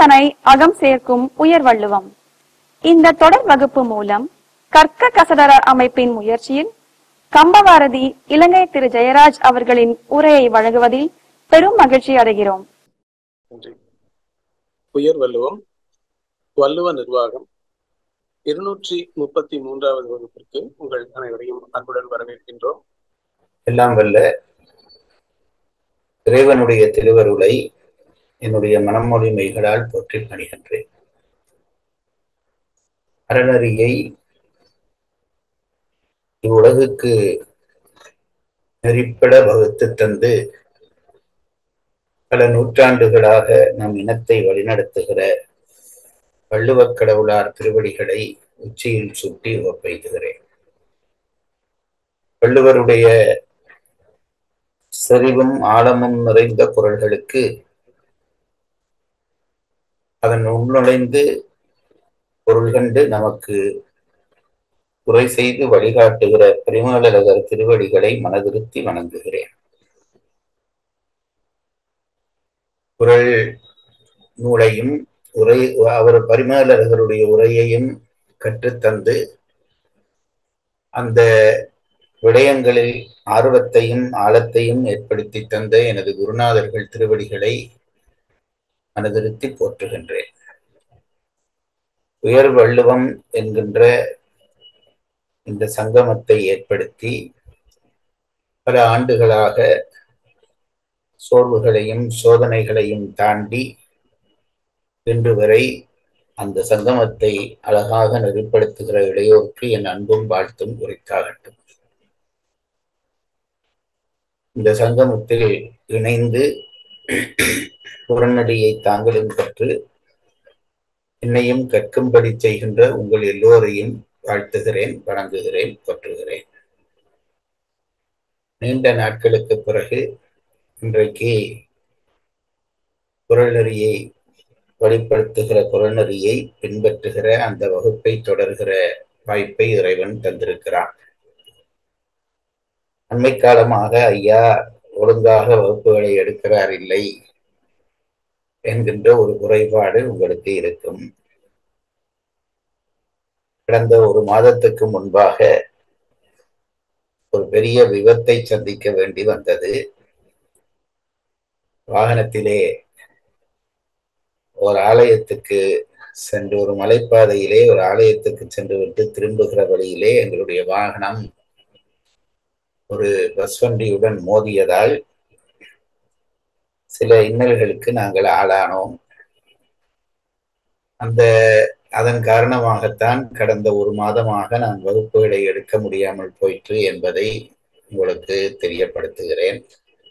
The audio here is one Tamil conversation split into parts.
சிந்தனை அகம் சேர்க்கும் உயர் வள்ளுவம் இந்த தொடர் வகுப்பு மூலம் கற்க கசடர அமைப்பின் முயற்சியில் கம்பவாரதி இலங்கை திரு ஜெயராஜ் அவர்களின் உரையை வழங்குவதில் பெரும் மகிழ்ச்சி அடைகிறோம் நன்றி உயர் வள்ளுவம் வள்ளுவ நிர்வாகம் இருநூற்றி முப்பத்தி மூன்றாவது வகுப்பிற்கு உங்கள் அனைவரையும் அன்புடன் வரவேற்கின்றோம் எல்லாம் வல்ல இறைவனுடைய திருவருளை என்னுடைய மனமொழிமைகளால் போற்றி பணிகின்றேன் அறநறியை இவ்வுலகுக்கு நெறிப்பட வகுத்து தந்து பல நூற்றாண்டுகளாக நம் இனத்தை வழிநடத்துகிற வள்ளுவக் கடவுளார் திருவடிகளை உச்சியில் சுட்டி ஒப்பைத்துகிறேன் வள்ளுவருடைய செறிவும் ஆழமும் நிறைந்த குரல்களுக்கு அதன் உள்நுழைந்து பொருள் கண்டு நமக்கு உரை செய்து வழிகாட்டுகிற பெருமாளரகர் திருவடிகளை மனதிருத்தி வணங்குகிறேன் குரல் நூலையும் உரை அவர் பரிமேலழகருடைய உரையையும் கற்றுத்தந்து அந்த விடயங்களில் ஆர்வத்தையும் ஆழத்தையும் ஏற்படுத்தி தந்த எனது குருநாதர்கள் திருவடிகளை மனதிருத்தி போற்றுகின்றேன் உயர் வள்ளுவம் என்கின்ற இந்த சங்கமத்தை ஏற்படுத்தி பல ஆண்டுகளாக சோர்வுகளையும் சோதனைகளையும் தாண்டி இன்று வரை அந்த சங்கமத்தை அழகாக நெறிப்படுத்துகிற இளையோருக்கு என் அன்பும் வாழ்த்தும் உரித்தாகட்டும் இந்த சங்கமத்தில் இணைந்து புறநடியை தாங்களும் கற்று என்னையும் கற்கும்படி செய்கின்ற உங்கள் எல்லோரையும் வாழ்த்துகிறேன் வணங்குகிறேன் போற்றுகிறேன் நீண்ட நாட்களுக்கு பிறகு இன்றைக்கு குரல்நெறியை வழிப்படுத்துகிற குரல்நெறியை பின்பற்றுகிற அந்த வகுப்பை தொடர்கிற வாய்ப்பை இறைவன் தந்திருக்கிறான் அண்மை காலமாக ஐயா ஒழுங்காக வகுப்புகளை எடுக்கிறார் இல்லை என்கின்ற ஒரு குறைபாடு உங்களுக்கு இருக்கும் கடந்த ஒரு மாதத்துக்கு முன்பாக ஒரு பெரிய விபத்தை சந்திக்க வேண்டி வந்தது வாகனத்திலே ஒரு ஆலயத்துக்கு சென்று ஒரு மலைப்பாதையிலே ஒரு ஆலயத்துக்கு சென்று விட்டு திரும்புகிற வழியிலே எங்களுடைய வாகனம் ஒரு பஸ் வண்டியுடன் மோதியதால் சில இன்னல்களுக்கு நாங்கள் ஆளானோம் அந்த அதன் காரணமாகத்தான் கடந்த ஒரு மாதமாக நான் வகுப்புகளை எடுக்க முடியாமல் போயிற்று என்பதை உங்களுக்கு தெரியப்படுத்துகிறேன்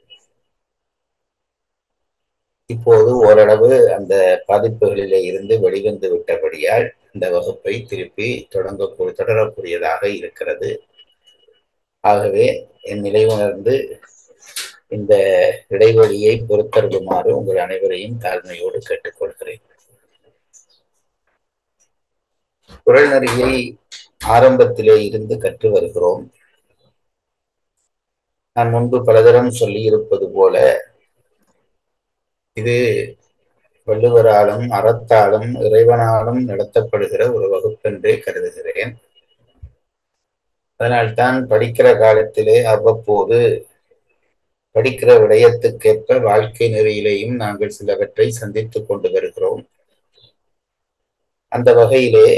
இப்போது ஓரளவு அந்த பாதிப்புகளிலே இருந்து வெளிவந்து விட்டபடியால் இந்த வகுப்பை திருப்பி தொடங்க தொடரக்கூடியதாக இருக்கிறது ஆகவே என் நிலை உணர்ந்து இந்த இடைவெளியை பொறுத்தருளுமாறு உங்கள் அனைவரையும் தாழ்மையோடு கேட்டுக்கொள்கிறேன் குரல் நெறியை ஆரம்பத்திலே இருந்து கற்று வருகிறோம் நான் முன்பு பலதரம் சொல்லியிருப்பது போல இது வள்ளுவராலும் அறத்தாலும் இறைவனாலும் நடத்தப்படுகிற ஒரு வகுப்பென்றே கருதுகிறேன் அதனால்தான் படிக்கிற காலத்திலே அவ்வப்போது படிக்கிற விடயத்துக்கேற்ப வாழ்க்கை நெறியிலேயும் நாங்கள் சிலவற்றை சந்தித்துக் கொண்டு வருகிறோம் அந்த வகையிலே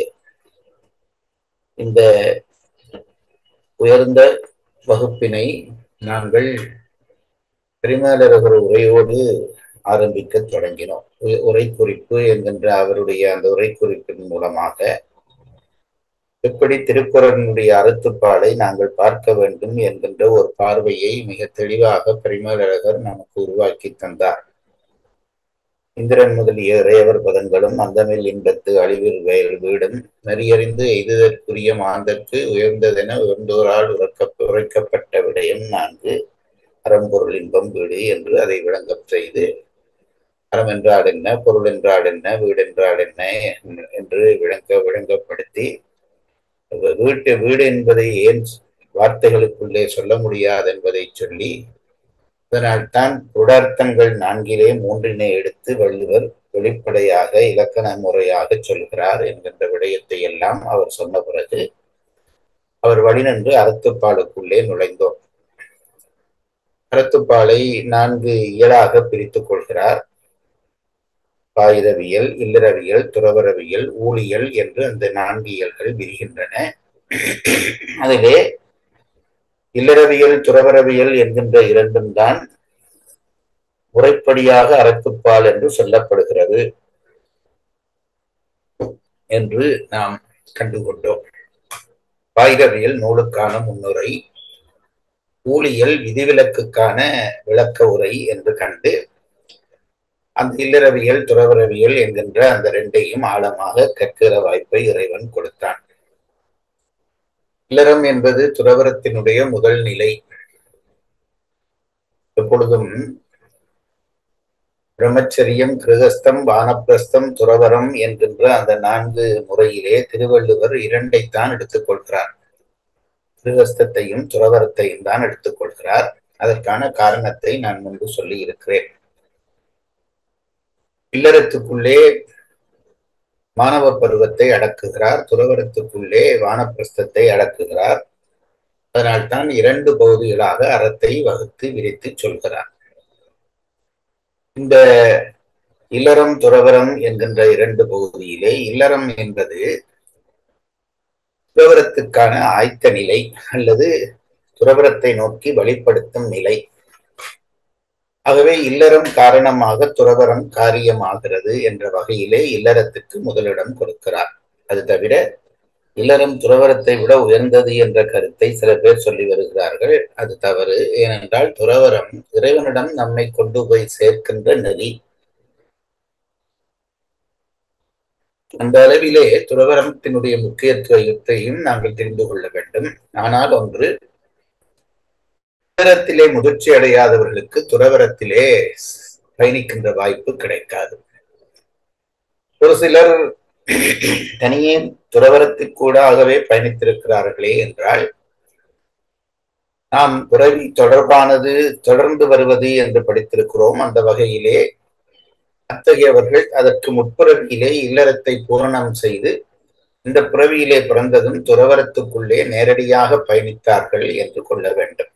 இந்த உயர்ந்த வகுப்பினை நாங்கள் பெருமாளரகர் உரையோடு ஆரம்பிக்க தொடங்கினோம் உரை குறிப்பு என்கின்ற அவருடைய அந்த உரை குறிப்பின் மூலமாக எப்படி திருக்குறளினுடைய அறுத்துப்பாடை நாங்கள் பார்க்க வேண்டும் என்கின்ற ஒரு பார்வையை மிக தெளிவாக பரிமேலழகர் நமக்கு உருவாக்கி தந்தார் இந்திரன் முதலிய இறையவர் பதங்களும் அந்தமில் இன்பத்து அழிவில் வயல் வீடும் நெறியறிந்து எய்துதற்குரிய மாந்தற்கு உயர்ந்ததென உயர்ந்தோரால் உறக்க உரைக்கப்பட்ட விடயம் நான்கு அறம்பொருள் இன்பம் வீடு என்று அதை விளங்கச் செய்து அறம் என்றால் என்ன பொருள் என்றால் என்ன வீடு என்றால் என்ன என்று விளங்க விளங்கப்படுத்தி வீட்டு வீடு என்பதை ஏன் வார்த்தைகளுக்குள்ளே சொல்ல முடியாது என்பதை சொல்லி அதனால் தான் உடார்த்தங்கள் நான்கிலே மூன்றினை எடுத்து வள்ளுவர் வெளிப்படையாக இலக்கண முறையாக சொல்கிறார் என்கின்ற விடயத்தை எல்லாம் அவர் சொன்ன பிறகு அவர் வழிநின்று அறத்துப்பாலுக்குள்ளே நுழைந்தோம் அறத்துப்பாலை நான்கு இயலாக பிரித்துக் கொள்கிறார் பாயிரவியல் இல்லறவியல் துறவரவியல் ஊழியல் என்று அந்த நான்கு இயல்கள் விரிகின்றன அதிலே இல்லறவியல் துறவரவியல் என்கின்ற இரண்டும் தான் முறைப்படியாக அறத்துப்பால் என்று சொல்லப்படுகிறது என்று நாம் கண்டுகொண்டோம் பாயிரவியல் நூலுக்கான முன்னுரை ஊழியல் விதிவிலக்குக்கான விளக்க உரை என்று கண்டு அந்த இல்லறவியல் துறவரவியல் என்கின்ற அந்த ரெண்டையும் ஆழமாக கற்கிற வாய்ப்பை இறைவன் கொடுத்தான் இல்லறம் என்பது துறவரத்தினுடைய முதல் நிலை எப்பொழுதும் பிரம்மச்சரியம் கிரகஸ்தம் வானப்பிரஸ்தம் துறவரம் என்கின்ற அந்த நான்கு முறையிலே திருவள்ளுவர் இரண்டைத்தான் எடுத்துக்கொள்கிறார் கிரகஸ்தத்தையும் துறவரத்தையும் தான் எடுத்துக்கொள்கிறார் அதற்கான காரணத்தை நான் முன்பு சொல்லி இருக்கிறேன் இல்லறத்துக்குள்ளே மாணவ பருவத்தை அடக்குகிறார் துறவரத்துக்குள்ளே வானப்பிரஸ்தத்தை அடக்குகிறார் அதனால்தான் இரண்டு பகுதிகளாக அறத்தை வகுத்து விரித்து சொல்கிறார் இந்த இல்லறம் துறவரம் என்கின்ற இரண்டு பகுதியிலே இல்லறம் என்பது துறவரத்துக்கான ஆய்த்த நிலை அல்லது துறவரத்தை நோக்கி வழிப்படுத்தும் நிலை ஆகவே இல்லறம் காரணமாக துறவரம் காரியமாகிறது என்ற வகையிலே இல்லறத்துக்கு முதலிடம் கொடுக்கிறார் அது தவிர இல்லறம் துறவரத்தை விட உயர்ந்தது என்ற கருத்தை சில பேர் சொல்லி வருகிறார்கள் அது தவறு ஏனென்றால் துறவரம் இறைவனிடம் நம்மை கொண்டு போய் சேர்க்கின்ற நெறி அந்த அளவிலே துறவரத்தினுடைய முக்கியத்துவத்தையும் நாங்கள் தெரிந்து கொள்ள வேண்டும் ஆனால் ஒன்று துறவரத்திலே முதிர்ச்சி அடையாதவர்களுக்கு துறவரத்திலே பயணிக்கின்ற வாய்ப்பு கிடைக்காது ஒரு சிலர் தனியே துறவரத்திற்கூடாகவே பயணித்திருக்கிறார்களே என்றால் நாம் பிறவி தொடர்பானது தொடர்ந்து வருவது என்று படித்திருக்கிறோம் அந்த வகையிலே அத்தகையவர்கள் அதற்கு முற்பிறவியிலே இல்லறத்தை பூரணம் செய்து இந்த பிறவியிலே பிறந்ததும் துறவரத்துக்குள்ளே நேரடியாக பயணித்தார்கள் என்று கொள்ள வேண்டும்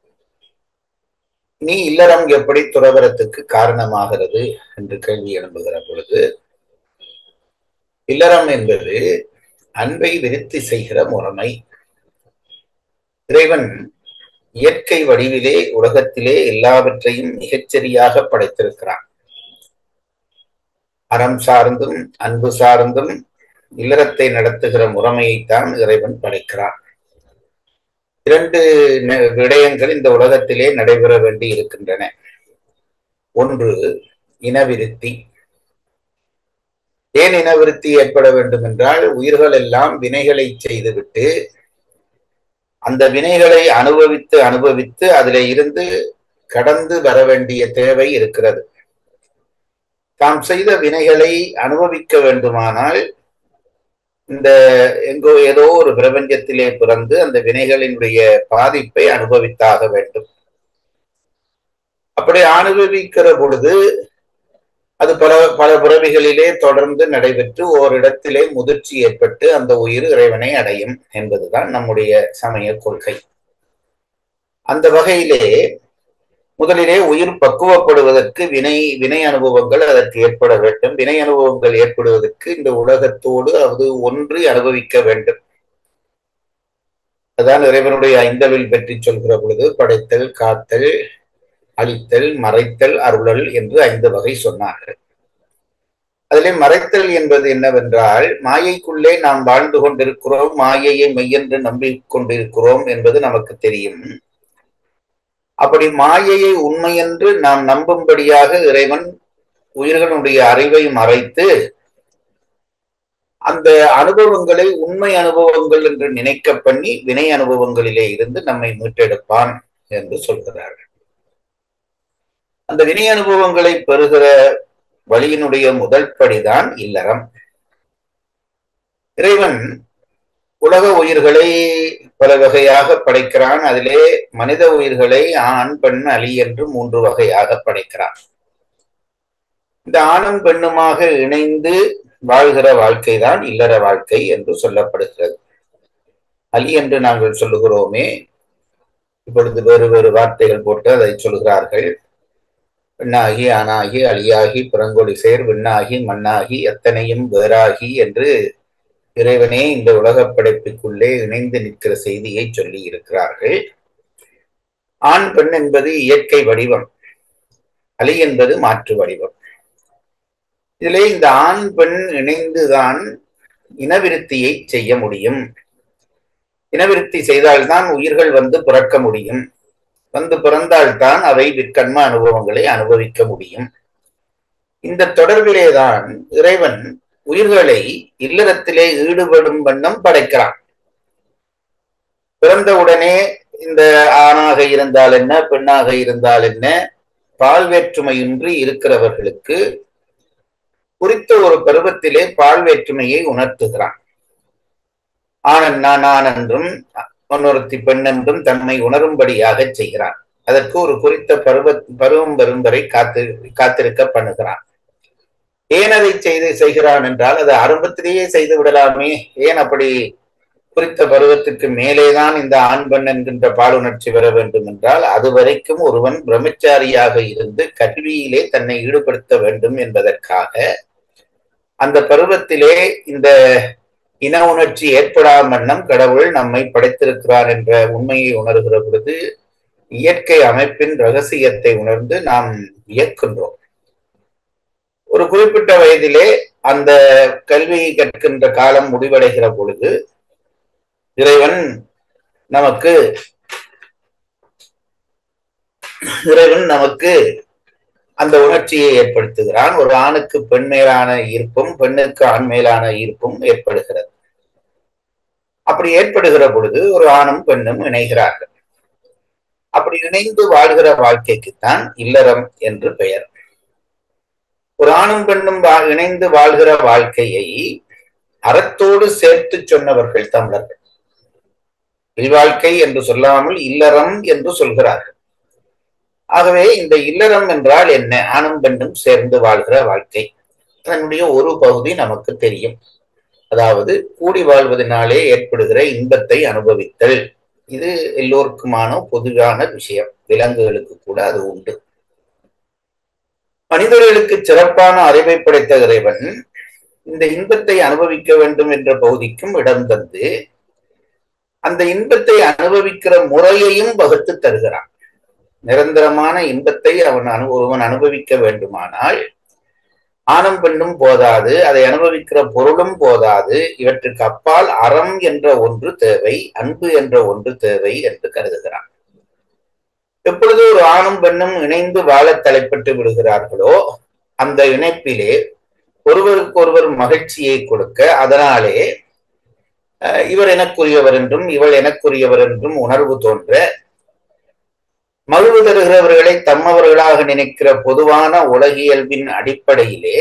நீ இல்லறம் எப்படி துறவரத்துக்கு காரணமாகிறது என்று கேள்வி எழும்புகிற பொழுது இல்லறம் என்பது அன்பை விருத்தி செய்கிற முறைமை இறைவன் இயற்கை வடிவிலே உலகத்திலே எல்லாவற்றையும் மிகச்சரியாக படைத்திருக்கிறான் அறம் சார்ந்தும் அன்பு சார்ந்தும் இல்லறத்தை நடத்துகிற முறைமையைத்தான் இறைவன் படைக்கிறான் இரண்டு விடயங்கள் இந்த உலகத்திலே நடைபெற வேண்டி இருக்கின்றன ஒன்று இனவிருத்தி ஏன் இனவிருத்தி ஏற்பட வேண்டும் என்றால் உயிர்கள் எல்லாம் வினைகளை செய்துவிட்டு அந்த வினைகளை அனுபவித்து அனுபவித்து அதில இருந்து கடந்து வர வேண்டிய தேவை இருக்கிறது தாம் செய்த வினைகளை அனுபவிக்க வேண்டுமானால் இந்த எங்கோ ஏதோ ஒரு பிரபஞ்சத்திலே பிறந்து அந்த வினைகளினுடைய பாதிப்பை அனுபவித்தாக வேண்டும் அப்படி அனுபவிக்கிற பொழுது அது பல பல பிறவிகளிலே தொடர்ந்து நடைபெற்று ஓரிடத்திலே முதிர்ச்சி ஏற்பட்டு அந்த உயிர் இறைவனை அடையும் என்பதுதான் நம்முடைய சமய கொள்கை அந்த வகையிலே முதலிலே உயிர் பக்குவப்படுவதற்கு வினை வினை அனுபவங்கள் அதற்கு ஏற்பட வேண்டும் வினை அனுபவங்கள் ஏற்படுவதற்கு இந்த உலகத்தோடு அது ஒன்று அனுபவிக்க வேண்டும் அதான் இறைவனுடைய ஐந்தவில் பற்றி சொல்கிற பொழுது படைத்தல் காத்தல் அழித்தல் மறைத்தல் அருளல் என்று ஐந்து வகை சொன்னார்கள் அதிலே மறைத்தல் என்பது என்னவென்றால் மாயைக்குள்ளே நாம் வாழ்ந்து கொண்டிருக்கிறோம் மாயையை மெய்யென்று நம்பிக்கொண்டிருக்கிறோம் என்பது நமக்கு தெரியும் அப்படி மாயையை உண்மையென்று நாம் நம்பும்படியாக இறைவன் உயிர்களுடைய அறிவை மறைத்து அந்த அனுபவங்களை உண்மை அனுபவங்கள் என்று நினைக்க பண்ணி வினை அனுபவங்களிலே இருந்து நம்மை மீட்டெடுப்பான் என்று சொல்கிறார்கள் அந்த வினை அனுபவங்களை பெறுகிற வழியினுடைய முதல் படிதான் இல்லறம் இறைவன் உலக உயிர்களை பல வகையாக படைக்கிறான் அதிலே மனித உயிர்களை ஆண் பெண் அலி என்று மூன்று வகையாக படைக்கிறான் இந்த ஆணும் பெண்ணுமாக இணைந்து வாழ்கிற வாழ்க்கை தான் இல்லற வாழ்க்கை என்று சொல்லப்படுகிறது அலி என்று நாங்கள் சொல்லுகிறோமே இப்பொழுது வேறு வேறு வார்த்தைகள் போட்டு அதை சொல்கிறார்கள் பெண்ணாகி ஆணாகி அழியாகி புறங்கொழி சேர் விண்ணாகி மண்ணாகி எத்தனையும் வேறாகி என்று இறைவனே இந்த உலகப் படைப்புக்குள்ளே இணைந்து நிற்கிற செய்தியை சொல்லி இருக்கிறார்கள் ஆண் பெண் என்பது இயற்கை வடிவம் அலி என்பது மாற்று வடிவம் இதிலே இந்த ஆண் பெண் இணைந்துதான் இனவிருத்தியை செய்ய முடியும் இனவிருத்தி செய்தால்தான் உயிர்கள் வந்து பிறக்க முடியும் வந்து பிறந்தால்தான் அவை விற்கண்ம அனுபவங்களை அனுபவிக்க முடியும் இந்த தொடர்பிலேதான் இறைவன் உயிர்களை இல்லறத்திலே ஈடுபடும் வண்ணம் படைக்கிறான் பிறந்தவுடனே இந்த ஆணாக இருந்தால் என்ன பெண்ணாக இருந்தால் என்ன பால் வேற்றுமையின்றி இருக்கிறவர்களுக்கு குறித்த ஒரு பருவத்திலே பால் வேற்றுமையை உணர்த்துகிறான் ஆணன் நான் ஆண் என்றும் இன்னொருத்தி பெண் என்றும் தன்மை உணரும்படியாக செய்கிறான் அதற்கு ஒரு குறித்த பருவ பருவம் வரும் வரை காத்து காத்திருக்க பண்ணுகிறான் ஏன் அதை செய்து செய்கிறான் என்றால் அது ஆரம்பத்திலேயே செய்து விடலாமே ஏன் அப்படி குறித்த பருவத்துக்கு மேலேதான் இந்த ஆண் பெண் என்கின்ற பாலுணர்ச்சி வர வேண்டும் என்றால் அது வரைக்கும் ஒருவன் பிரம்மச்சாரியாக இருந்து கல்வியிலே தன்னை ஈடுபடுத்த வேண்டும் என்பதற்காக அந்த பருவத்திலே இந்த இன உணர்ச்சி ஏற்படாம வண்ணம் கடவுள் நம்மை படைத்திருக்கிறார் என்ற உண்மையை உணர்கிற பொழுது இயற்கை அமைப்பின் ரகசியத்தை உணர்ந்து நாம் இயக்கின்றோம் ஒரு குறிப்பிட்ட வயதிலே அந்த கல்வியை கற்கின்ற காலம் முடிவடைகிற பொழுது இறைவன் நமக்கு இறைவன் நமக்கு அந்த உணர்ச்சியை ஏற்படுத்துகிறான் ஒரு ஆணுக்கு பெண் மேலான ஈர்ப்பும் பெண்ணுக்கு ஆண் மேலான ஈர்ப்பும் ஏற்படுகிறது அப்படி ஏற்படுகிற பொழுது ஒரு ஆணும் பெண்ணும் இணைகிறார்கள் அப்படி இணைந்து வாழ்கிற வாழ்க்கைக்குத்தான் இல்லறம் என்று பெயர் ஒரு ஆணும் பெண்ணும் வா- இணைந்து வாழ்கிற வாழ்க்கையை அறத்தோடு சேர்த்து சொன்னவர்கள் தமிழர்கள் இல்வாழ்க்கை என்று சொல்லாமல் இல்லறம் என்று சொல்கிறார்கள் ஆகவே இந்த இல்லறம் என்றால் என்ன ஆணும் பெண்ணும் சேர்ந்து வாழ்கிற வாழ்க்கை அதனுடைய ஒரு பகுதி நமக்கு தெரியும் அதாவது கூடி வாழ்வதனாலே ஏற்படுகிற இன்பத்தை அனுபவித்தல் இது எல்லோருக்குமான பொதுவான விஷயம் விலங்குகளுக்கு கூட அது உண்டு மனிதர்களுக்கு சிறப்பான அறிவை படைத்த இறைவன் இந்த இன்பத்தை அனுபவிக்க வேண்டும் என்ற பகுதிக்கும் இடம் தந்து அந்த இன்பத்தை அனுபவிக்கிற முறையையும் வகுத்து தருகிறான் நிரந்தரமான இன்பத்தை அவன் அனு ஒருவன் அனுபவிக்க வேண்டுமானால் ஆணும் பெண்ணும் போதாது அதை அனுபவிக்கிற பொருளும் போதாது இவற்றுக்கு அப்பால் அறம் என்ற ஒன்று தேவை அன்பு என்ற ஒன்று தேவை என்று கருதுகிறான் எப்பொழுது ஒரு ஆணும் பெண்ணும் இணைந்து வாழ தலைப்பட்டு விடுகிறார்களோ அந்த இணைப்பிலே ஒருவருக்கு ஒருவர் மகிழ்ச்சியை கொடுக்க அதனாலே அஹ், இவர் எனக்குரியவர் என்றும் இவள் எனக்குரியவர் என்றும் உணர்வு தோன்ற மகிழ்வு தருகிறவர்களை தம்மவர்களாக நினைக்கிற பொதுவான உலகியல்பின் அடிப்படையிலே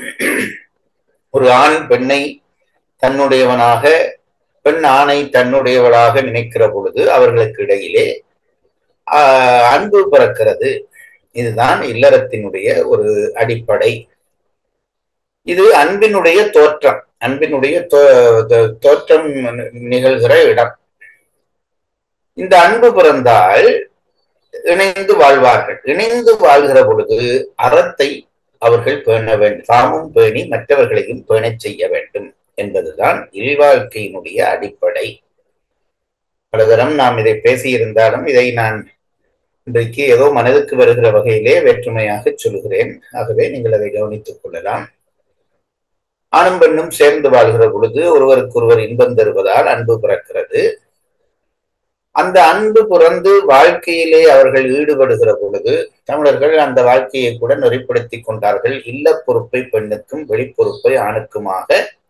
ஒரு ஆண் பெண்ணை தன்னுடையவனாக பெண் ஆணை தன்னுடையவளாக நினைக்கிற பொழுது அவர்களுக்கு இடையிலே ஆஹ், அன்பு பிறக்கிறது இதுதான் இல்லறத்தினுடைய ஒரு அடிப்படை இது அன்பினுடைய தோற்றம் அன்பினுடைய தோ- தோ- தோற்றம் நிகழ்கிற இடம் இந்த அன்பு பிறந்தால் இணைந்து வாழ்வார்கள் இணைந்து வாழ்கிற பொழுது அறத்தை அவர்கள் பேண வேண்டும் தாமும் பேணி மற்றவர்களையும் பேணச் செய்ய வேண்டும் என்பதுதான் இல்வாழ்க்கையினுடைய அடிப்படை பலதரம் நாம் இதை பேசியிருந்தாலும் இதை நான் இன்றைக்கு ஏதோ மனதுக்கு வருகிற வகையிலே வேற்றுமையாக சொல்கிறேன் ஆகவே நீங்கள் அதை கவனித்துக் கொள்ளலாம் ஆணும் பெண்ணும் சேர்ந்து வாழ்கிற பொழுது ஒருவருக்கொருவர் இன்பம் தருவதால் அன்பு பிறக்கிறது அந்த அன்பு பிறந்து வாழ்க்கையிலே அவர்கள் ஈடுபடுகிற பொழுது தமிழர்கள் அந்த வாழ்க்கையை கூட நெறிப்படுத்தி கொண்டார்கள் இல்ல பொறுப்பை பெண்ணுக்கும் வெளிப்பொறுப்பை ஆணுக்குமாக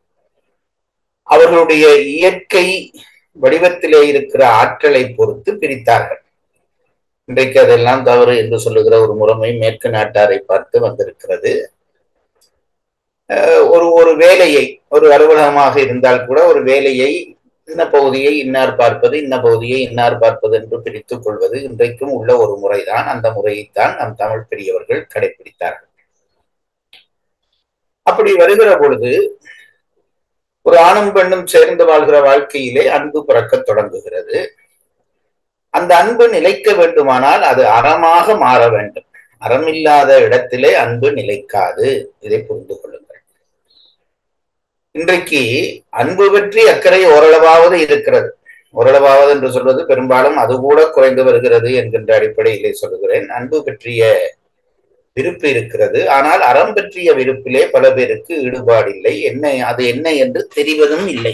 அவர்களுடைய இயற்கை வடிவத்திலே இருக்கிற ஆற்றலை பொறுத்து பிரித்தார்கள் இன்றைக்கு அதெல்லாம் தவறு என்று சொல்லுகிற ஒரு முறைமை மேற்கு நாட்டாரை பார்த்து வந்திருக்கிறது அஹ் ஒரு ஒரு வேலையை ஒரு அலுவலகமாக இருந்தால் கூட ஒரு வேலையை இன்ன பகுதியை இன்னார் பார்ப்பது இன்ன பகுதியை இன்னார் பார்ப்பது என்று பிரித்துக் கொள்வது இன்றைக்கும் உள்ள ஒரு முறைதான் அந்த முறையைத்தான் நம் தமிழ் பெரியவர்கள் கடைபிடித்தார்கள் அப்படி வருகிற பொழுது ஒரு ஆணும் பெண்ணும் சேர்ந்து வாழ்கிற வாழ்க்கையிலே அன்பு பிறக்கத் தொடங்குகிறது அந்த அன்பு நிலைக்க வேண்டுமானால் அது அறமாக மாற வேண்டும் அறமில்லாத இடத்திலே அன்பு நிலைக்காது இதை புரிந்து கொள்ளுங்கள் இன்றைக்கு அன்பு பற்றி அக்கறை ஓரளவாவது இருக்கிறது ஓரளவாவது என்று சொல்வது பெரும்பாலும் அது கூட குறைந்து வருகிறது என்கின்ற அடிப்படையிலே சொல்லுகிறேன் அன்பு பற்றிய விருப்பு இருக்கிறது ஆனால் அறம் பற்றிய விருப்பிலே பல பேருக்கு ஈடுபாடு இல்லை என்ன அது என்ன என்று தெரிவதும் இல்லை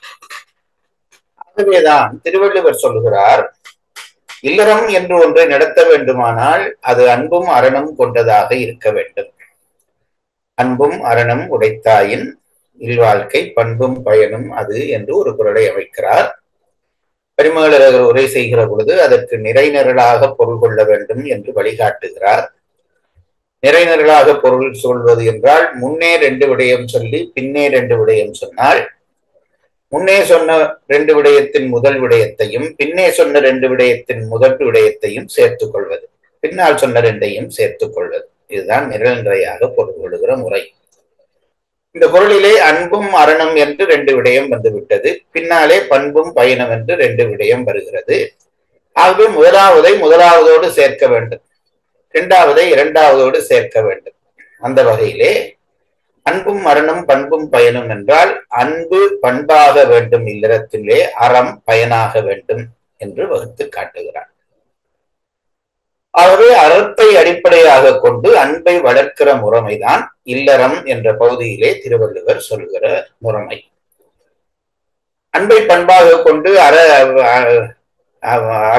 ஆகவேதான் திருவள்ளுவர் சொல்லுகிறார் இல்லறம் என்று ஒன்றை நடத்த வேண்டுமானால் அது அன்பும் அறனும் கொண்டதாக இருக்க வேண்டும் அன்பும் அறனும் உடைத்தாயின் இல்வாழ்க்கை பண்பும் பயனும் அது என்று ஒரு குரலை அமைக்கிறார் பரிமளர் உரை செய்கிற பொழுது அதற்கு நிறைநிரலாக பொருள் கொள்ள வேண்டும் என்று வழிகாட்டுகிறார் நிறைநிரலாக பொருள் சொல்வது என்றால் முன்னே ரெண்டு விடயம் சொல்லி பின்னே ரெண்டு விடயம் சொன்னால் முன்னே சொன்ன ரெண்டு விடயத்தின் முதல் விடயத்தையும் பின்னே சொன்ன ரெண்டு விடயத்தின் முதல் விடயத்தையும் சேர்த்துக் கொள்வது பின்னால் சொன்ன ரெண்டையும் சேர்த்துக் கொள்வது இதுதான் நிரல்நிறையாக பொருள் கொள்கிற முறை இந்த பொருளிலே அன்பும் அரணம் என்று ரெண்டு விடயம் வந்துவிட்டது பின்னாலே பண்பும் பயணம் என்று ரெண்டு விடயம் வருகிறது ஆகவே முதலாவதை முதலாவதோடு சேர்க்க வேண்டும் இரண்டாவதை இரண்டாவதோடு சேர்க்க வேண்டும் அந்த வகையிலே அன்பும் மரணம் பண்பும் பயனும் என்றால் அன்பு பண்பாக வேண்டும் இல்லறத்திலே அறம் பயனாக வேண்டும் என்று வகுத்து காட்டுகிறார் ஆகவே அறத்தை அடிப்படையாக கொண்டு அன்பை வளர்க்கிற முறைமைதான் இல்லறம் என்ற பகுதியிலே திருவள்ளுவர் சொல்கிற முறைமை அன்பை பண்பாக கொண்டு அற அற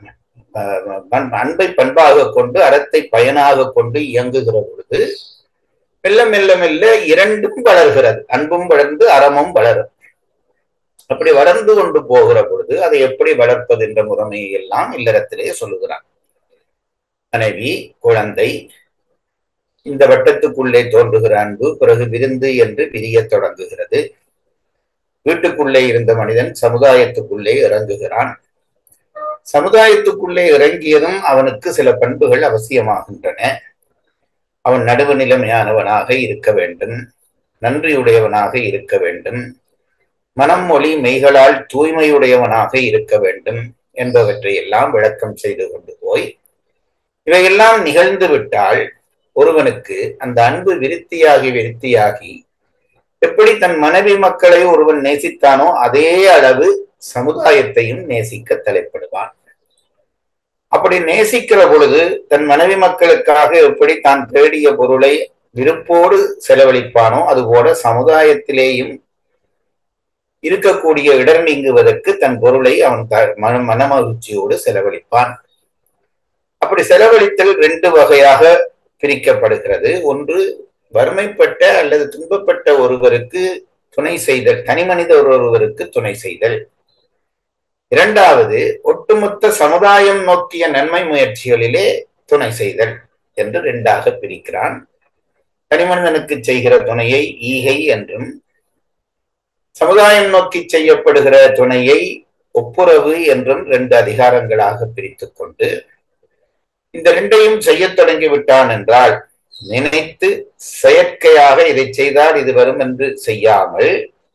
அன்பை பண்பாக கொண்டு அறத்தை பயனாக கொண்டு இயங்குகிற பொழுது மெல்ல மெல்ல மெல்ல இரண்டும் வளர்கிறது அன்பும் வளர்ந்து அறமும் வளரும் அப்படி வளர்ந்து கொண்டு போகிற பொழுது அதை எப்படி வளர்ப்பது என்ற முறைமையை எல்லாம் இல்லறத்திலே சொல்லுகிறான் மனைவி குழந்தை இந்த வட்டத்துக்குள்ளே தோன்றுகிற அன்பு பிறகு விருந்து என்று பிரிய தொடங்குகிறது வீட்டுக்குள்ளே இருந்த மனிதன் சமுதாயத்துக்குள்ளே இறங்குகிறான் சமுதாயத்துக்குள்ளே இறங்கியதும் அவனுக்கு சில பண்புகள் அவசியமாகின்றன அவன் நடுவு நிலைமையானவனாக இருக்க வேண்டும் நன்றியுடையவனாக இருக்க வேண்டும் மனம் மொழி மெய்களால் தூய்மையுடையவனாக இருக்க வேண்டும் என்பவற்றை எல்லாம் விளக்கம் செய்து கொண்டு போய் இவையெல்லாம் நிகழ்ந்து விட்டால் ஒருவனுக்கு அந்த அன்பு விருத்தியாகி விருத்தியாகி எப்படி தன் மனைவி மக்களை ஒருவன் நேசித்தானோ அதே அளவு சமுதாயத்தையும் நேசிக்க தலைப்படுவான் அப்படி நேசிக்கிற பொழுது தன் மனைவி மக்களுக்காக எப்படி தான் தேடிய பொருளை விருப்போடு செலவழிப்பானோ அதுபோல சமுதாயத்திலேயும் இருக்கக்கூடிய இடர் நீங்குவதற்கு தன் பொருளை அவன் மன மனமகிழ்ச்சியோடு செலவழிப்பான் அப்படி செலவழித்தல் ரெண்டு வகையாக பிரிக்கப்படுகிறது ஒன்று வறுமைப்பட்ட அல்லது துன்பப்பட்ட ஒருவருக்கு துணை செய்தல் தனிமனித ஒருவருக்கு துணை செய்தல் இரண்டாவது ஒட்டுமொத்த சமுதாயம் நோக்கிய நன்மை முயற்சிகளிலே துணை செய்தல் என்று ரெண்டாக பிரிக்கிறான் தனிமனிதனுக்கு செய்கிற துணையை ஈகை என்றும் சமுதாயம் நோக்கி செய்யப்படுகிற துணையை ஒப்புரவு என்றும் ரெண்டு அதிகாரங்களாக பிரித்துக் கொண்டு இந்த ரெண்டையும் செய்ய தொடங்கி விட்டான் என்றால் நினைத்து செயற்கையாக இதை செய்தால் இது வரும் என்று செய்யாமல்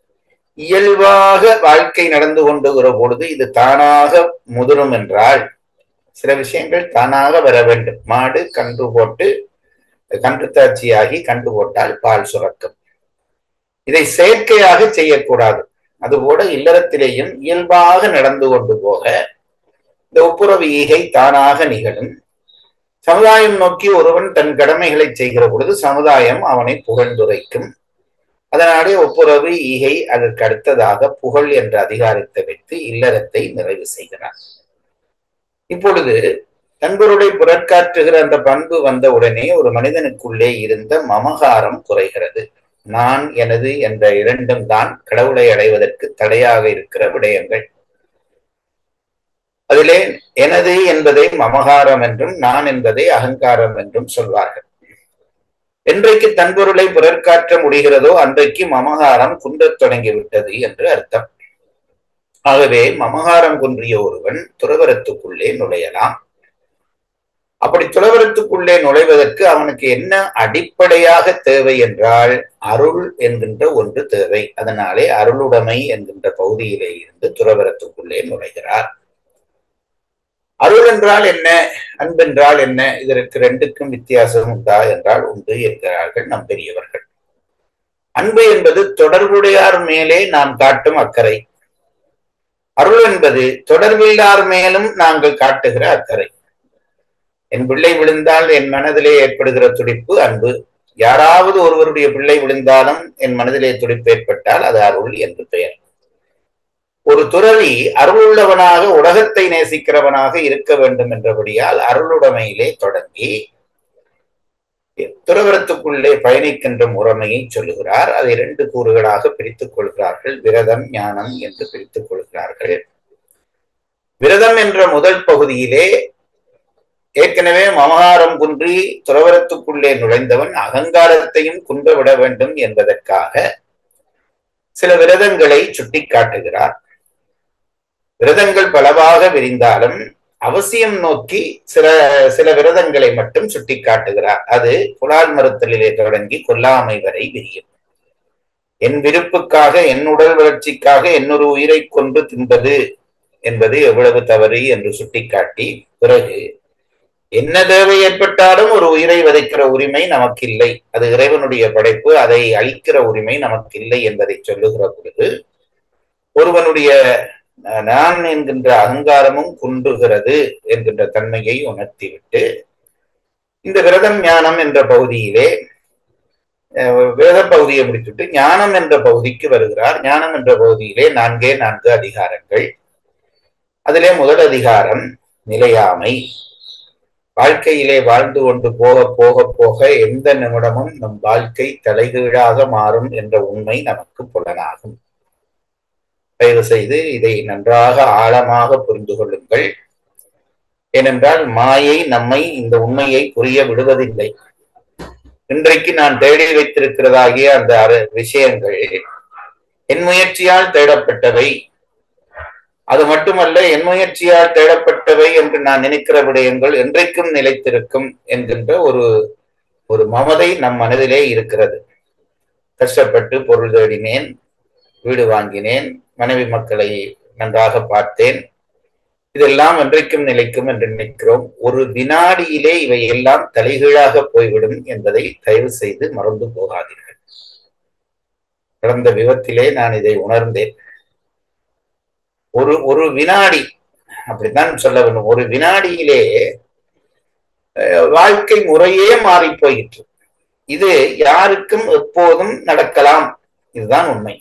இயல்பாக வாழ்க்கை நடந்து கொண்டுகிற பொழுது இது தானாக முதிரும் என்றால் சில விஷயங்கள் தானாக வர வேண்டும் மாடு கன்று போட்டு கன்று தாட்சியாகி கன்று போட்டால் பால் சுரக்கும் இதை செயற்கையாக செய்யக்கூடாது அதுபோல இல்லறத்திலேயும் இயல்பாக நடந்து கொண்டு போக இந்த ஒப்புரவு ஈகை தானாக நிகழும் சமுதாயம் நோக்கி ஒருவன் தன் கடமைகளை செய்கிற பொழுது சமுதாயம் அவனை புகழ்ந்துரைக்கும் அதனாலே ஒப்புரவு ஈகை அதற்கு அடுத்ததாக புகழ் என்ற அதிகாரத்தை வைத்து இல்லறத்தை நிறைவு செய்கிறார் இப்பொழுது நண்பருடைய புறக்காற்றுகிற அந்த பண்பு வந்த உடனே ஒரு மனிதனுக்குள்ளே இருந்த மமகாரம் குறைகிறது நான் எனது என்ற இரண்டும் தான் கடவுளை அடைவதற்கு தடையாக இருக்கிற விடயங்கள் அதிலே எனது என்பதை மமகாரம் என்றும் நான் என்பதை அகங்காரம் என்றும் சொல்வார்கள் என்றைக்கு தன்பொருளை பிறர்காற்ற முடிகிறதோ அன்றைக்கு மமகாரம் குன்றத் தொடங்கிவிட்டது என்று அர்த்தம் ஆகவே மமகாரம் குன்றிய ஒருவன் துறவரத்துக்குள்ளே நுழையலாம் அப்படி துறவரத்துக்குள்ளே நுழைவதற்கு அவனுக்கு என்ன அடிப்படையாக தேவை என்றால் அருள் என்கின்ற ஒன்று தேவை அதனாலே அருளுடைமை என்கின்ற பகுதியிலே இருந்து துறவரத்துக்குள்ளே நுழைகிறார் அருள் என்றால் என்ன அன்பென்றால் என்ன இதற்கு ரெண்டுக்கும் வித்தியாசம் உண்டா என்றால் உண்டு என்கிறார்கள் நம் பெரியவர்கள் அன்பு என்பது தொடர்புடையார் மேலே நாம் காட்டும் அக்கறை அருள் என்பது தொடர்பில்லார் மேலும் நாங்கள் காட்டுகிற அக்கறை என் பிள்ளை விழுந்தால் என் மனதிலே ஏற்படுகிற துடிப்பு அன்பு யாராவது ஒருவருடைய பிள்ளை விழுந்தாலும் என் மனதிலே துடிப்பு ஏற்பட்டால் அது அருள் என்று பெயர் ஒரு துறவி அருளுள்ளவனாக உலகத்தை நேசிக்கிறவனாக இருக்க வேண்டும் என்றபடியால் அருளுடைமையிலே தொடங்கி துறவரத்துக்குள்ளே பயணிக்கின்ற முறைமையை சொல்லுகிறார் அதை இரண்டு கூறுகளாக பிரித்துக் கொள்கிறார்கள் விரதம் ஞானம் என்று பிரித்துக் கொள்கிறார்கள் விரதம் என்ற முதல் பகுதியிலே ஏற்கனவே மமகாரம் குன்றி துறவரத்துக்குள்ளே நுழைந்தவன் அகங்காரத்தையும் குன்ற விட வேண்டும் என்பதற்காக சில விரதங்களை சுட்டி காட்டுகிறார் விரதங்கள் பலவாக விரிந்தாலும் அவசியம் நோக்கி சில சில விரதங்களை மட்டும் சுட்டி காட்டுகிறார் அது புலால் மறுத்தலிலே தொடங்கி கொல்லாமை வரை விரியும் என் விருப்புக்காக என் உடல் வளர்ச்சிக்காக என்னொரு உயிரை கொண்டு தின்பது என்பது எவ்வளவு தவறு என்று சுட்டிக்காட்டி பிறகு என்ன தேவை ஏற்பட்டாலும் ஒரு உயிரை வதைக்கிற உரிமை நமக்கு இல்லை அது இறைவனுடைய படைப்பு அதை அழிக்கிற உரிமை நமக்கு இல்லை என்பதை சொல்லுகிற பொழுது ஒருவனுடைய நான் என்கின்ற அகங்காரமும் குன்றுகிறது என்கின்ற தன்மையை உணர்த்திவிட்டு இந்த விரதம் ஞானம் என்ற பகுதியிலே வேத பகுதியை முடித்துட்டு ஞானம் என்ற பகுதிக்கு வருகிறார் ஞானம் என்ற பகுதியிலே நான்கே நான்கு அதிகாரங்கள் அதிலே முதல் அதிகாரம் நிலையாமை வாழ்க்கையிலே வாழ்ந்து கொண்டு போக போக போக எந்த நிமிடமும் நம் வாழ்க்கை தலைகீழாக மாறும் என்ற உண்மை நமக்கு புலனாகும் தயவு செய்து இதை நன்றாக ஆழமாக புரிந்து கொள்ளுங்கள் ஏனென்றால் மாயை நம்மை இந்த உண்மையை புரிய விடுவதில்லை இன்றைக்கு நான் தேடி வைத்திருக்கிறதாகிய அந்த விஷயங்கள் என் முயற்சியால் தேடப்பட்டவை அது மட்டுமல்ல என் முயற்சியால் தேடப்பட்டவை என்று நான் நினைக்கிற விடயங்கள் என்றைக்கும் நிலைத்திருக்கும் என்கின்ற ஒரு ஒரு மமதை நம் மனதிலே இருக்கிறது கஷ்டப்பட்டு பொருள் தேடினேன் வீடு வாங்கினேன் மனைவி மக்களை நன்றாக பார்த்தேன் இதெல்லாம் என்றைக்கும் நிலைக்கும் என்று நினைக்கிறோம் ஒரு வினாடியிலே இவை எல்லாம் தலைகீழாக போய்விடும் என்பதை தயவு செய்து மறந்து போகாதீர்கள் கடந்த விபத்திலே நான் இதை உணர்ந்தேன் ஒரு ஒரு வினாடி அப்படித்தான் சொல்ல வேண்டும் ஒரு வினாடியிலே வாழ்க்கை முறையே மாறி போயிற்று இது யாருக்கும் எப்போதும் நடக்கலாம் இதுதான் உண்மை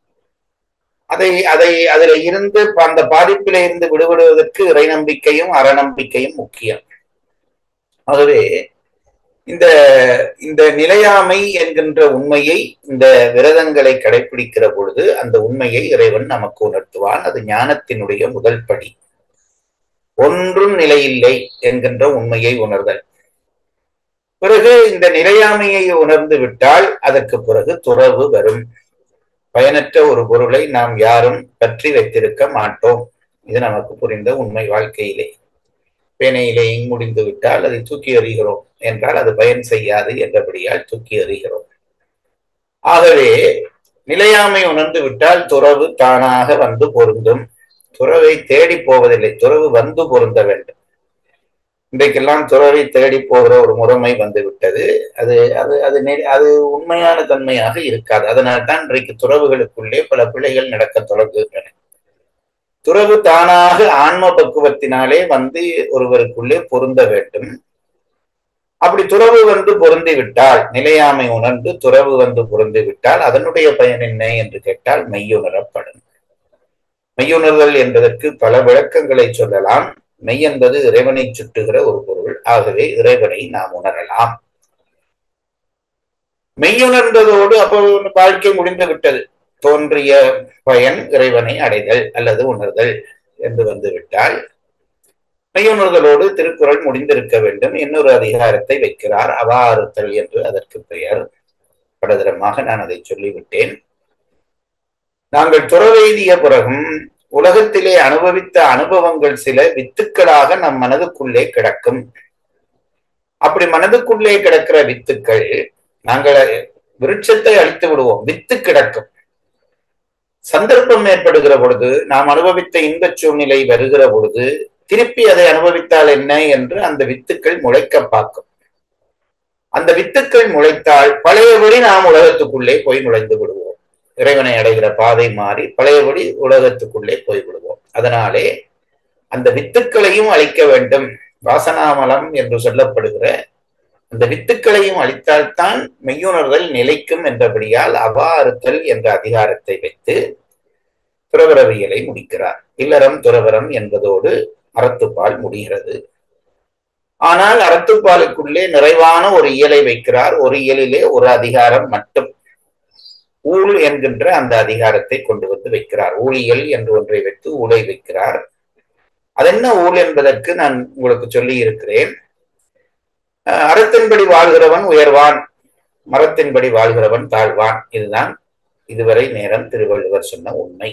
அதை அதை அதுல இருந்து அந்த பாதிப்பில இருந்து விடுபடுவதற்கு இறை நம்பிக்கையும் அறநம்பிக்கையும் முக்கியம் ஆகவே இந்த இந்த நிலையாமை என்கின்ற உண்மையை இந்த விரதங்களை கடைபிடிக்கிற பொழுது அந்த உண்மையை இறைவன் நமக்கு உணர்த்துவான் அது ஞானத்தினுடைய முதல் படி ஒன்றும் நிலையில்லை என்கின்ற உண்மையை உணர்தல் பிறகு இந்த நிலையாமையை உணர்ந்து விட்டால் அதற்கு பிறகு துறவு வரும் பயனற்ற ஒரு பொருளை நாம் யாரும் பற்றி வைத்திருக்க மாட்டோம் இது நமக்கு புரிந்த உண்மை வாழ்க்கையிலே பேனையிலே முடிந்து விட்டால் அதை தூக்கி எறிகிறோம் என்றால் அது பயன் செய்யாது என்றபடியால் தூக்கி எறிகிறோம் ஆகவே நிலையாமை உணர்ந்து விட்டால் துறவு தானாக வந்து பொருந்தும் துறவை தேடி போவதில்லை துறவு வந்து பொருந்த வேண்டும் இன்றைக்கெல்லாம் துறவை தேடி போகிற ஒரு முறைமை வந்து விட்டது அது அது அது அது உண்மையான தன்மையாக இருக்காது அதனால்தான் இன்றைக்கு துறவுகளுக்குள்ளே பல பிள்ளைகள் நடக்க தொடங்குகின்றன துறவு தானாக ஆன்ம பக்குவத்தினாலே வந்து ஒருவருக்குள்ளே பொருந்த வேண்டும் அப்படி துறவு வந்து பொருந்தி விட்டால் நிலையாமை உணர்ந்து துறவு வந்து பொருந்தி விட்டால் அதனுடைய பயன் என்ன என்று கேட்டால் மெய்யுணரப்படும் மெய்யுணர்தல் என்பதற்கு பல விளக்கங்களை சொல்லலாம் மெய் என்பது இறைவனை சுட்டுகிற ஒரு பொருள் ஆகவே இறைவனை நாம் உணரலாம் மெய்யுணர்ந்ததோடு அப்போ வாழ்க்கை முடிந்து விட்டது தோன்றிய பயன் இறைவனை அடைதல் அல்லது உணர்தல் என்று வந்துவிட்டால் மெய்யுணர்தலோடு திருக்குறள் முடிந்திருக்க வேண்டும் இன்னொரு அதிகாரத்தை வைக்கிறார் அவாறுத்தல் என்று அதற்கு பெயர் படதரமாக நான் அதை சொல்லிவிட்டேன் நாங்கள் துறவெய்திய பிறகும் உலகத்திலே அனுபவித்த அனுபவங்கள் சில வித்துக்களாக நம் மனதுக்குள்ளே கிடக்கும் அப்படி மனதுக்குள்ளே கிடக்கிற வித்துக்கள் நாங்கள் விருட்சத்தை அழித்து விடுவோம் வித்து கிடக்கும் சந்தர்ப்பம் ஏற்படுகிற பொழுது நாம் அனுபவித்த இன்பச் சூழ்நிலை வருகிற பொழுது திருப்பி அதை அனுபவித்தால் என்ன என்று அந்த வித்துக்கள் முளைக்க பார்க்கும் அந்த வித்துக்கள் முளைத்தால் பழையபடி நாம் உலகத்துக்குள்ளே போய் நுழைந்து விடுவோம் இறைவனை அடைகிற பாதை மாறி பழையபடி உலகத்துக்குள்ளே போய் விடுவோம் அதனாலே அந்த வித்துக்களையும் அழிக்க வேண்டும் வாசனாமலம் என்று சொல்லப்படுகிற அந்த வித்துக்களையும் அழித்தால்தான் மெய்யுணர்தல் நிலைக்கும் என்றபடியால் அவா அறுத்தல் என்ற அதிகாரத்தை வைத்து துறவரவியலை முடிக்கிறார் இல்லறம் துறவரம் என்பதோடு அறத்துப்பால் முடிகிறது ஆனால் அறத்துப்பாலுக்குள்ளே நிறைவான ஒரு இயலை வைக்கிறார் ஒரு இயலிலே ஒரு அதிகாரம் மட்டும் ஊழ் என்கின்ற அந்த அதிகாரத்தை கொண்டு வந்து வைக்கிறார் ஊழியல் என்று ஒன்றை வைத்து ஊழை வைக்கிறார் அதென்ன ஊழ் என்பதற்கு நான் உங்களுக்கு சொல்லி இருக்கிறேன் அறத்தின்படி வாழ்கிறவன் உயர்வான் மரத்தின்படி வாழ்கிறவன் தாழ்வான் இதுதான் இதுவரை நேரம் திருவள்ளுவர் சொன்ன உண்மை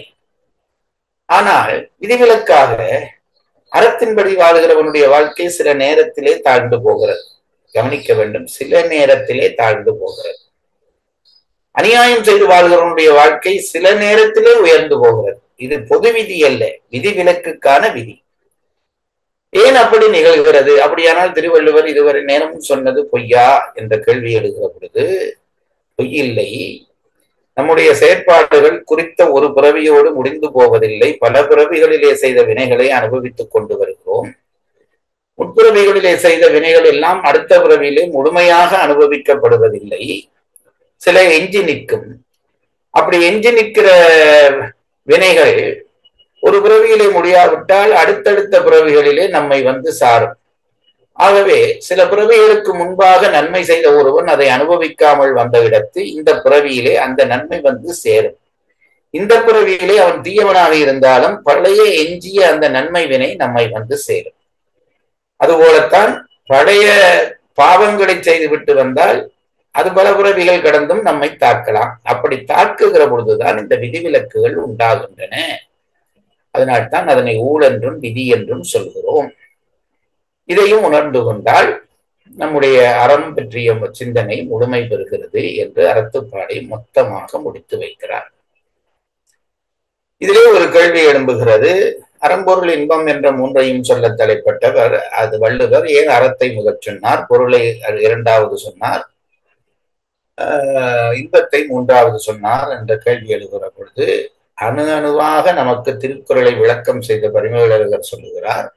ஆனால் விதிவிலக்காக அறத்தின்படி வாழ்கிறவனுடைய வாழ்க்கை சில நேரத்திலே தாழ்ந்து போகிறது கவனிக்க வேண்டும் சில நேரத்திலே தாழ்ந்து போகிறது அநியாயம் செய்து வாழ்கிறவனுடைய வாழ்க்கை சில நேரத்திலே உயர்ந்து போகிறது இது பொது விதி அல்ல விதிவிலக்குக்கான விதி ஏன் அப்படி நிகழ்கிறது அப்படியானால் திருவள்ளுவர் இதுவரை நேரமும் சொன்னது பொய்யா என்ற கேள்வி எழுகிற பொழுது பொய்யில்லை நம்முடைய செயற்பாடுகள் குறித்த ஒரு பிறவியோடு முடிந்து போவதில்லை பல பிறவிகளிலே செய்த வினைகளை அனுபவித்துக் கொண்டு வருகிறோம் முற்பிறவிகளிலே செய்த வினைகள் எல்லாம் அடுத்த பிறவியிலே முழுமையாக அனுபவிக்கப்படுவதில்லை சில எஞ்சி நிற்கும் அப்படி எஞ்சி நிற்கிற வினைகள் ஒரு பிறவியிலே முடியாவிட்டால் அடுத்தடுத்த பிறவிகளிலே நம்மை வந்து சாரும் ஆகவே சில பிறவிகளுக்கு முன்பாக நன்மை செய்த ஒருவன் அதை அனுபவிக்காமல் வந்த இடத்து இந்த பிறவியிலே அந்த நன்மை வந்து சேரும் இந்த பிறவியிலே அவன் தீயவனாக இருந்தாலும் பழைய எஞ்சிய அந்த நன்மை வினை நம்மை வந்து சேரும் அதுபோலத்தான் பழைய பாவங்களை செய்துவிட்டு வந்தால் அது பல பிறவிகள் கடந்தும் நம்மை தாக்கலாம் அப்படி தாக்குகிற பொழுதுதான் இந்த விதிவிலக்குகள் உண்டாகின்றன அதனால்தான் அதனை ஊழ் என்றும் விதி என்றும் சொல்கிறோம் இதையும் உணர்ந்து கொண்டால் நம்முடைய அறம் பற்றிய சிந்தனை முழுமை பெறுகிறது என்று அறத்துப்பாடை மொத்தமாக முடித்து வைக்கிறார் இதிலே ஒரு கேள்வி எழும்புகிறது அறம்பொருள் இன்பம் என்ற மூன்றையும் சொல்ல தலைப்பட்டவர் அது வள்ளுவர் ஏன் அறத்தை முதற் சொன்னார் பொருளை இரண்டாவது சொன்னார் இன்பத்தை மூன்றாவது சொன்னார் என்ற கேள்வி எழுகிற பொழுது அணு அணுவாக நமக்கு திருக்குறளை விளக்கம் செய்த பரிமேலழகர் சொல்லுகிறார்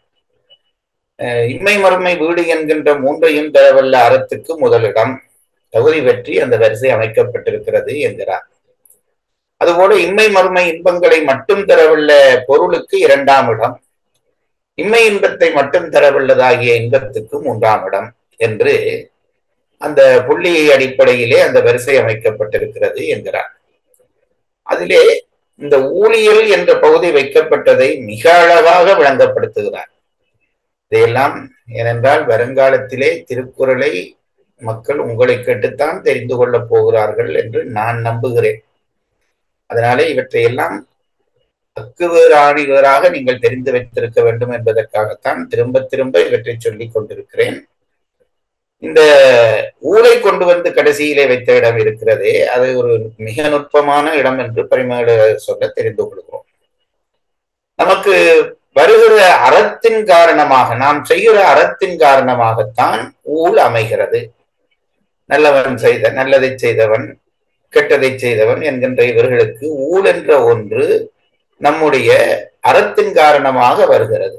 இன்மை மறுமை வீடு என்கின்ற மூன்றையும் தரவல்ல அறத்துக்கு முதலிடம் தகுதி பற்றி அந்த வரிசை அமைக்கப்பட்டிருக்கிறது என்கிறார் அதுபோல இன்மை மறுமை இன்பங்களை மட்டும் தரவல்ல பொருளுக்கு இரண்டாம் இடம் இன்மை இன்பத்தை மட்டும் தரவல்லதாகிய இன்பத்துக்கு மூன்றாம் இடம் என்று அந்த புள்ளி அடிப்படையிலே அந்த வரிசை அமைக்கப்பட்டிருக்கிறது என்கிறார் அதிலே இந்த ஊழியல் என்ற பகுதி வைக்கப்பட்டதை மிக அழகாக விளங்கப்படுத்துகிறார் இதையெல்லாம் ஏனென்றால் வருங்காலத்திலே திருக்குறளை மக்கள் உங்களை கேட்டுத்தான் தெரிந்து கொள்ளப் போகிறார்கள் என்று நான் நம்புகிறேன் அதனாலே இவற்றையெல்லாம் அக்குவேறு ஆணிவேராக நீங்கள் தெரிந்து வைத்திருக்க வேண்டும் என்பதற்காகத்தான் திரும்ப திரும்ப இவற்றை சொல்லிக் கொண்டிருக்கிறேன் இந்த ஊரை கொண்டு வந்து கடைசியிலே வைத்த இடம் இருக்கிறதே அது ஒரு மிக நுட்பமான இடம் என்று பரிமாட சொல்ல தெரிந்து கொள்கிறோம் நமக்கு வருகிற அறத்தின் காரணமாக நாம் செய்கிற அறத்தின் காரணமாகத்தான் ஊழ் அமைகிறது நல்லவன் செய்த நல்லதை செய்தவன் கெட்டதை செய்தவன் என்கின்ற இவர்களுக்கு ஊழ் என்ற ஒன்று நம்முடைய அறத்தின் காரணமாக வருகிறது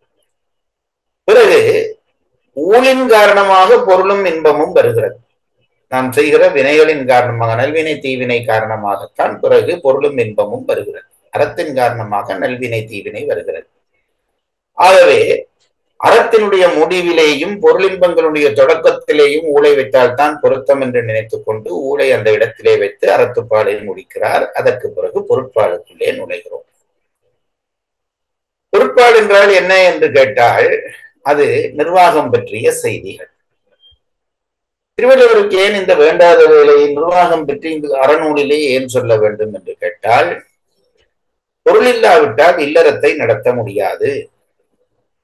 பிறகு ஊழின் காரணமாக பொருளும் இன்பமும் வருகிறது நாம் செய்கிற வினைகளின் காரணமாக நல்வினை தீவினை காரணமாகத்தான் பிறகு பொருளும் இன்பமும் வருகிறது அறத்தின் காரணமாக நல்வினை தீவினை வருகிறது ஆகவே அறத்தினுடைய முடிவிலேயும் பொருளின்பங்களுடைய தொடக்கத்திலேயும் ஊழை வைத்தால்தான் பொருத்தம் என்று நினைத்துக் கொண்டு ஊழை அந்த இடத்திலே வைத்து அறத்துப்பாலை முடிக்கிறார் அதற்கு பிறகு பொருட்பாலுக்குள்ளே நுழைகிறோம் பொருட்பால் என்றால் என்ன என்று கேட்டால் அது நிர்வாகம் பற்றிய செய்திகள் திருவள்ளுவருக்கு ஏன் இந்த வேண்டாத வேலையை நிர்வாகம் பற்றி இந்த அறநூலிலே ஏன் சொல்ல வேண்டும் என்று கேட்டால் பொருள் இல்லாவிட்டால் இல்லறத்தை நடத்த முடியாது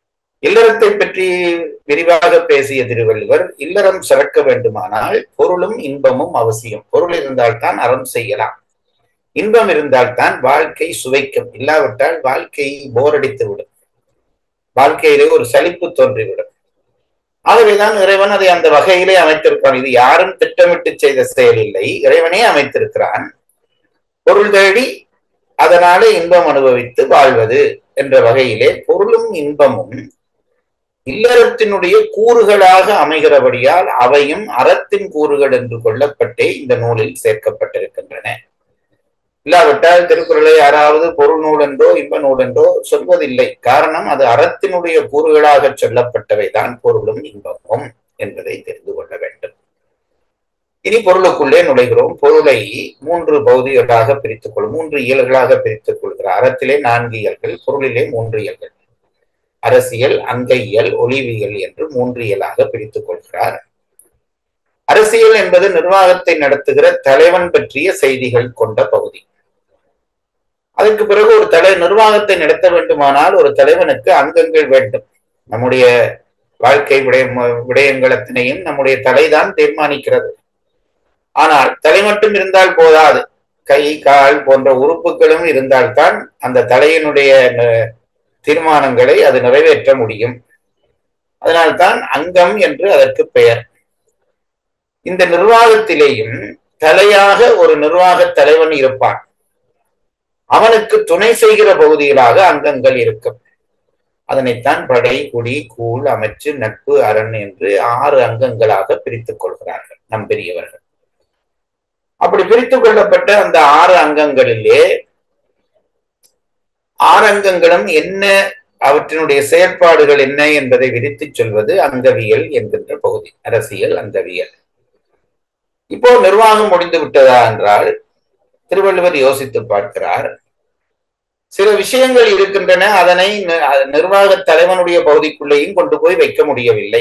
இல்லறத்தை பற்றி விரிவாக பேசிய திருவள்ளுவர் இல்லறம் சிறக்க வேண்டுமானால் பொருளும் இன்பமும் அவசியம் பொருள் இருந்தால்தான் அறம் செய்யலாம் இன்பம் இருந்தால்தான் வாழ்க்கை சுவைக்கும் இல்லாவிட்டால் வாழ்க்கை போரடித்து விடும் வாழ்க்கையிலே ஒரு சலிப்பு தோன்றிவிடும் ஆகவேதான் இறைவன் அதை அந்த வகையிலே அமைத்திருக்கிறான் இது யாரும் திட்டமிட்டு செய்த செயல் இல்லை இறைவனே அமைத்திருக்கிறான் பொருள் தேடி அதனாலே இன்பம் அனுபவித்து வாழ்வது என்ற வகையிலே பொருளும் இன்பமும் இல்லறத்தினுடைய கூறுகளாக அமைகிறபடியால் அவையும் அறத்தின் கூறுகள் என்று கொள்ளப்பட்டே இந்த நூலில் சேர்க்கப்பட்டிருக்கின்றன இல்லாவிட்டால் திருக்குறளை யாராவது பொருள் நூல் என்றோ இன்ப நூல் என்றோ சொல்வதில்லை காரணம் அது அறத்தினுடைய கூறுகளாக சொல்லப்பட்டவைதான் பொருளும் இன்பமும் என்பதை தெரிந்து கொள்ள வேண்டும் இனி பொருளுக்குள்ளே நுழைகிறோம் பொருளை மூன்று பகுதிகளாக பிரித்துக் கொள்ளும் மூன்று இயல்களாக பிரித்துக் கொள்கிறார் அறத்திலே நான்கு இயல்கள் பொருளிலே மூன்று இயல்கள் அரசியல் அங்கையியல் ஒளிவியல் என்று மூன்று இயலாக பிரித்துக் கொள்கிறார் அரசியல் என்பது நிர்வாகத்தை நடத்துகிற தலைவன் பற்றிய செய்திகள் கொண்ட பகுதி அதற்கு பிறகு ஒரு தலை நிர்வாகத்தை நடத்த வேண்டுமானால் ஒரு தலைவனுக்கு அங்கங்கள் வேண்டும் நம்முடைய வாழ்க்கை விடய விடயங்கள் அத்தனையும் நம்முடைய தலைதான் தீர்மானிக்கிறது ஆனால் தலை மட்டும் இருந்தால் போதாது கை கால் போன்ற உறுப்புகளும் இருந்தால்தான் அந்த தலையினுடைய தீர்மானங்களை அது நிறைவேற்ற முடியும் அதனால்தான் அங்கம் என்று அதற்கு பெயர் இந்த நிர்வாகத்திலேயும் தலையாக ஒரு நிர்வாக தலைவன் இருப்பான் அவனுக்கு துணை செய்கிற பகுதிகளாக அங்கங்கள் இருக்கும் அதனைத்தான் படை குடி கூழ் அமைச்சு நட்பு அரண் என்று ஆறு அங்கங்களாக பிரித்துக் கொள்கிறார்கள் நம் பெரியவர்கள் அப்படி பிரித்துக் கொள்ளப்பட்ட அந்த ஆறு அங்கங்களிலே ஆறு அங்கங்களும் என்ன அவற்றினுடைய செயற்பாடுகள் என்ன என்பதை விரித்துச் சொல்வது அங்கவியல் என்கின்ற பகுதி அரசியல் அங்கவியல் இப்போ நிர்வாகம் முடிந்து விட்டதா என்றால் திருவள்ளுவர் யோசித்து பார்க்கிறார் சில விஷயங்கள் இருக்கின்றன அதனை நிர்வாக தலைவனுடைய பகுதிக்குள்ளேயும் கொண்டு போய் வைக்க முடியவில்லை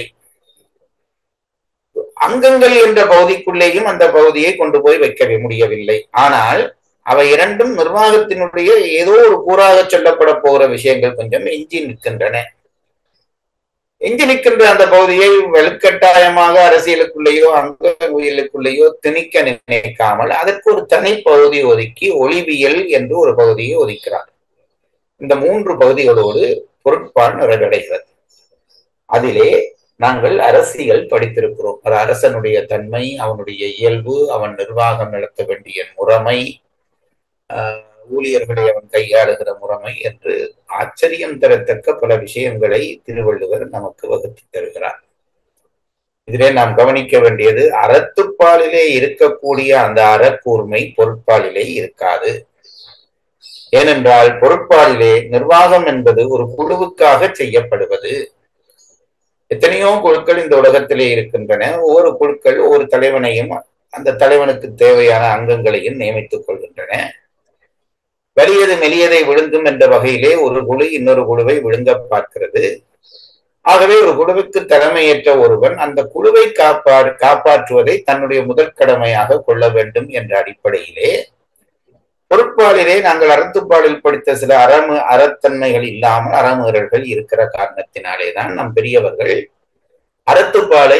அங்கங்கள் என்ற பகுதிக்குள்ளேயும் அந்த பகுதியை கொண்டு போய் வைக்க முடியவில்லை ஆனால் அவை இரண்டும் நிர்வாகத்தினுடைய ஏதோ ஒரு கூறாக சொல்லப்பட போகிற விஷயங்கள் கொஞ்சம் எஞ்சி நிற்கின்றன எஞ்சி நிற்கின்ற அந்த பகுதியை வலுக்கட்டாயமாக அரசியலுக்குள்ளேயோ அங்க உயிலுக்குள்ளேயோ திணிக்க நினைக்காமல் அதற்கு ஒரு தனி பகுதி ஒதுக்கி ஒளிவியல் என்று ஒரு பகுதியை ஒதுக்கிறார் இந்த மூன்று பகுதிகளோடு பொருட்பால் நிறைவடைகிறது அதிலே நாங்கள் அரசியல் படித்திருக்கிறோம் அது அரசனுடைய தன்மை அவனுடைய இயல்பு அவன் நிர்வாகம் நடத்த வேண்டிய முறைமை ஊழியர்களை அவன் கையாளுகிற முறைமை என்று ஆச்சரியம் தரத்தக்க பல விஷயங்களை திருவள்ளுவர் நமக்கு வகுத்து தருகிறார் இதிலே நாம் கவனிக்க வேண்டியது அறத்துப்பாலிலே இருக்கக்கூடிய அந்த அறக்கூர்மை பொருட்பாலிலே இருக்காது ஏனென்றால் பொருட்பாலிலே நிர்வாகம் என்பது ஒரு குழுவுக்காக செய்யப்படுவது எத்தனையோ குழுக்கள் இந்த உலகத்திலே இருக்கின்றன ஒவ்வொரு குழுக்கள் ஒவ்வொரு தலைவனையும் அந்த தலைவனுக்கு தேவையான அங்கங்களையும் நியமித்துக் கொள்கின்றன வலியது மெலியதை விழுங்கும் என்ற வகையிலே ஒரு குழு இன்னொரு குழுவை விழுங்க பார்க்கிறது ஆகவே ஒரு குழுவுக்கு தலைமையேற்ற ஒருவன் அந்த குழுவை காப்பா காப்பாற்றுவதை தன்னுடைய முதற் கடமையாக கொள்ள வேண்டும் என்ற அடிப்படையிலே பொருட்பாலிலே நாங்கள் அறத்துப்பாலில் படித்த சில அறமு அறத்தன்மைகள் இல்லாமல் அறமுறல்கள் இருக்கிற காரணத்தினாலே தான் நம் பெரியவர்கள் அறத்துப்பாலை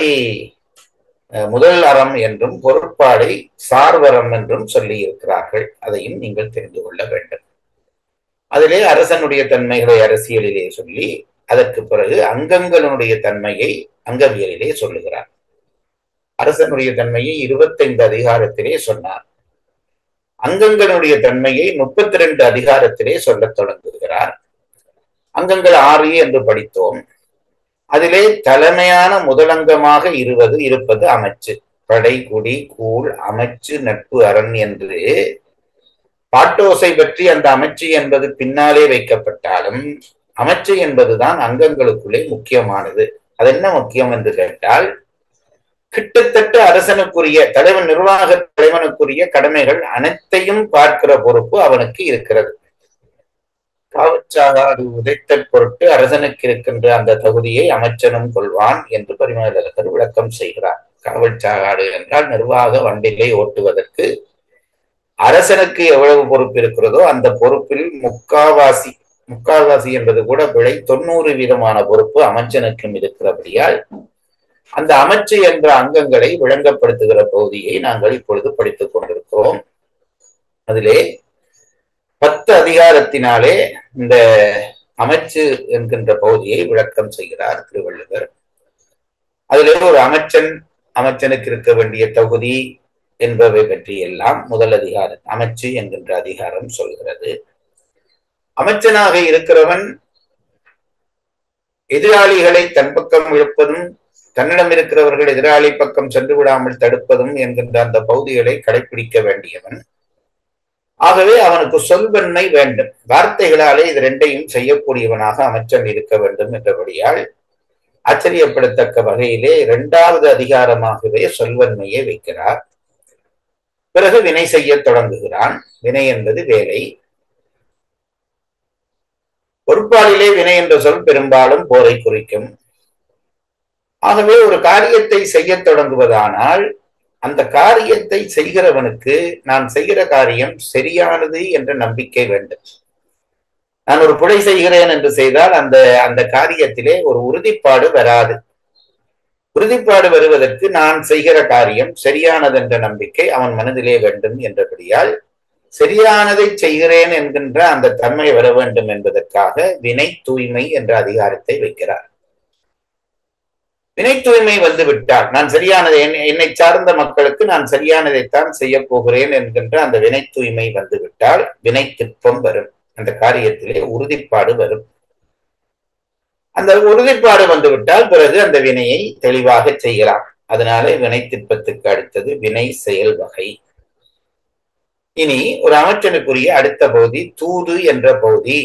முதல் அறம் என்றும் பொருட்பாலை சார்வரம் என்றும் சொல்லி இருக்கிறார்கள் அதையும் நீங்கள் தெரிந்து கொள்ள வேண்டும் அதிலே அரசனுடைய தன்மைகளை அரசியலிலே சொல்லி அதற்கு பிறகு அங்கங்களுடைய தன்மையை அங்கவியலிலே சொல்லுகிறார் அரசனுடைய தன்மையை இருபத்தைந்து அதிகாரத்திலே சொன்னார் அங்கங்களுடைய தன்மையை முப்பத்தி ரெண்டு அதிகாரத்திலே சொல்லத் தொடங்குகிறார் அங்கங்கள் ஆறு என்று படித்தோம் அதிலே தலைமையான முதலங்கமாக இருவது இருப்பது அமைச்சு படை குடி கூழ் அமைச்சு நட்பு அரண் என்று பாட்டோசை பற்றி அந்த அமைச்சு என்பது பின்னாலே வைக்கப்பட்டாலும் அமைச்சு என்பதுதான் அங்கங்களுக்குள்ளே முக்கியமானது அது என்ன முக்கியம் என்று கேட்டால் கிட்டத்தட்ட அரசனுக்குரிய தலைவன் நிர்வாக தலைவனுக்குரிய கடமைகள் அனைத்தையும் பார்க்கிற பொறுப்பு அவனுக்கு இருக்கிறது காவற்சாகாடு உதைத்தல் பொருட்டு அரசனுக்கு இருக்கின்ற அந்த தகுதியை அமைச்சனும் கொள்வான் என்று பரிமளகர் விளக்கம் செய்கிறார் காவல் சாகாடு என்றால் நிர்வாக வண்டிலை ஓட்டுவதற்கு அரசனுக்கு எவ்வளவு பொறுப்பு இருக்கிறதோ அந்த பொறுப்பில் முக்காவாசி முக்கால்வாசி என்பது கூட பிழை தொண்ணூறு வீதமான பொறுப்பு அமைச்சனுக்கும் இருக்கிறபடியால் அந்த அமைச்சு என்ற அங்கங்களை விளங்கப்படுத்துகிற பகுதியை நாங்கள் இப்பொழுது படித்துக் கொண்டிருக்கிறோம் அதிலே பத்து அதிகாரத்தினாலே இந்த அமைச்சு என்கின்ற பகுதியை விளக்கம் செய்கிறார் திருவள்ளுவர் அதிலே ஒரு அமைச்சன் அமைச்சனுக்கு இருக்க வேண்டிய தகுதி என்பவை பற்றி எல்லாம் முதல் அதிகாரம் அமைச்சு என்கின்ற அதிகாரம் சொல்கிறது அமைச்சனாக இருக்கிறவன் எதிராளிகளை தன் பக்கம் இழுப்பதும் தன்னிடம் இருக்கிறவர்கள் எதிராளி பக்கம் சென்று விடாமல் தடுப்பதும் என்கின்ற அந்த பகுதிகளை கடைபிடிக்க வேண்டியவன் ஆகவே அவனுக்கு சொல்வன்மை வேண்டும் வார்த்தைகளாலே இது ரெண்டையும் செய்யக்கூடியவனாக அமைச்சன் இருக்க வேண்டும் என்றபடியால் ஆச்சரியப்படத்தக்க வகையிலே இரண்டாவது அதிகாரமாகவே சொல்வன்மையை வைக்கிறார் பிறகு வினை செய்ய தொடங்குகிறான் வினை என்பது வேலை பொறுப்பாளிலே வினை என்ற சொல் பெரும்பாலும் போரை குறிக்கும் ஆகவே ஒரு காரியத்தை செய்ய தொடங்குவதானால் அந்த காரியத்தை செய்கிறவனுக்கு நான் செய்கிற காரியம் சரியானது என்ற நம்பிக்கை வேண்டும் நான் ஒரு புழை செய்கிறேன் என்று செய்தால் அந்த அந்த காரியத்திலே ஒரு உறுதிப்பாடு வராது உறுதிப்பாடு வருவதற்கு நான் செய்கிற காரியம் சரியானது என்ற நம்பிக்கை அவன் மனதிலே வேண்டும் என்றபடியால் சரியானதை செய்கிறேன் என்கின்ற அந்த தன்மை வர வேண்டும் என்பதற்காக வினை தூய்மை என்ற அதிகாரத்தை வைக்கிறார் வினை தூய்மை வந்து விட்டால் நான் சரியானதை என்னை சார்ந்த மக்களுக்கு நான் சரியானதைத்தான் செய்ய போகிறேன் என்கின்ற அந்த வினை தூய்மை வந்து விட்டால் வினை திட்பம் வரும் அந்த காரியத்திலே உறுதிப்பாடு வரும் அந்த உறுதிப்பாடு வந்துவிட்டால் பிறகு அந்த வினையை தெளிவாக செய்யலாம் அதனாலே வினை திட்பத்துக்கு அடுத்தது வினை செயல் வகை இனி ஒரு அமைச்சனுக்குரிய அடுத்த பகுதி தூது என்ற பகுதி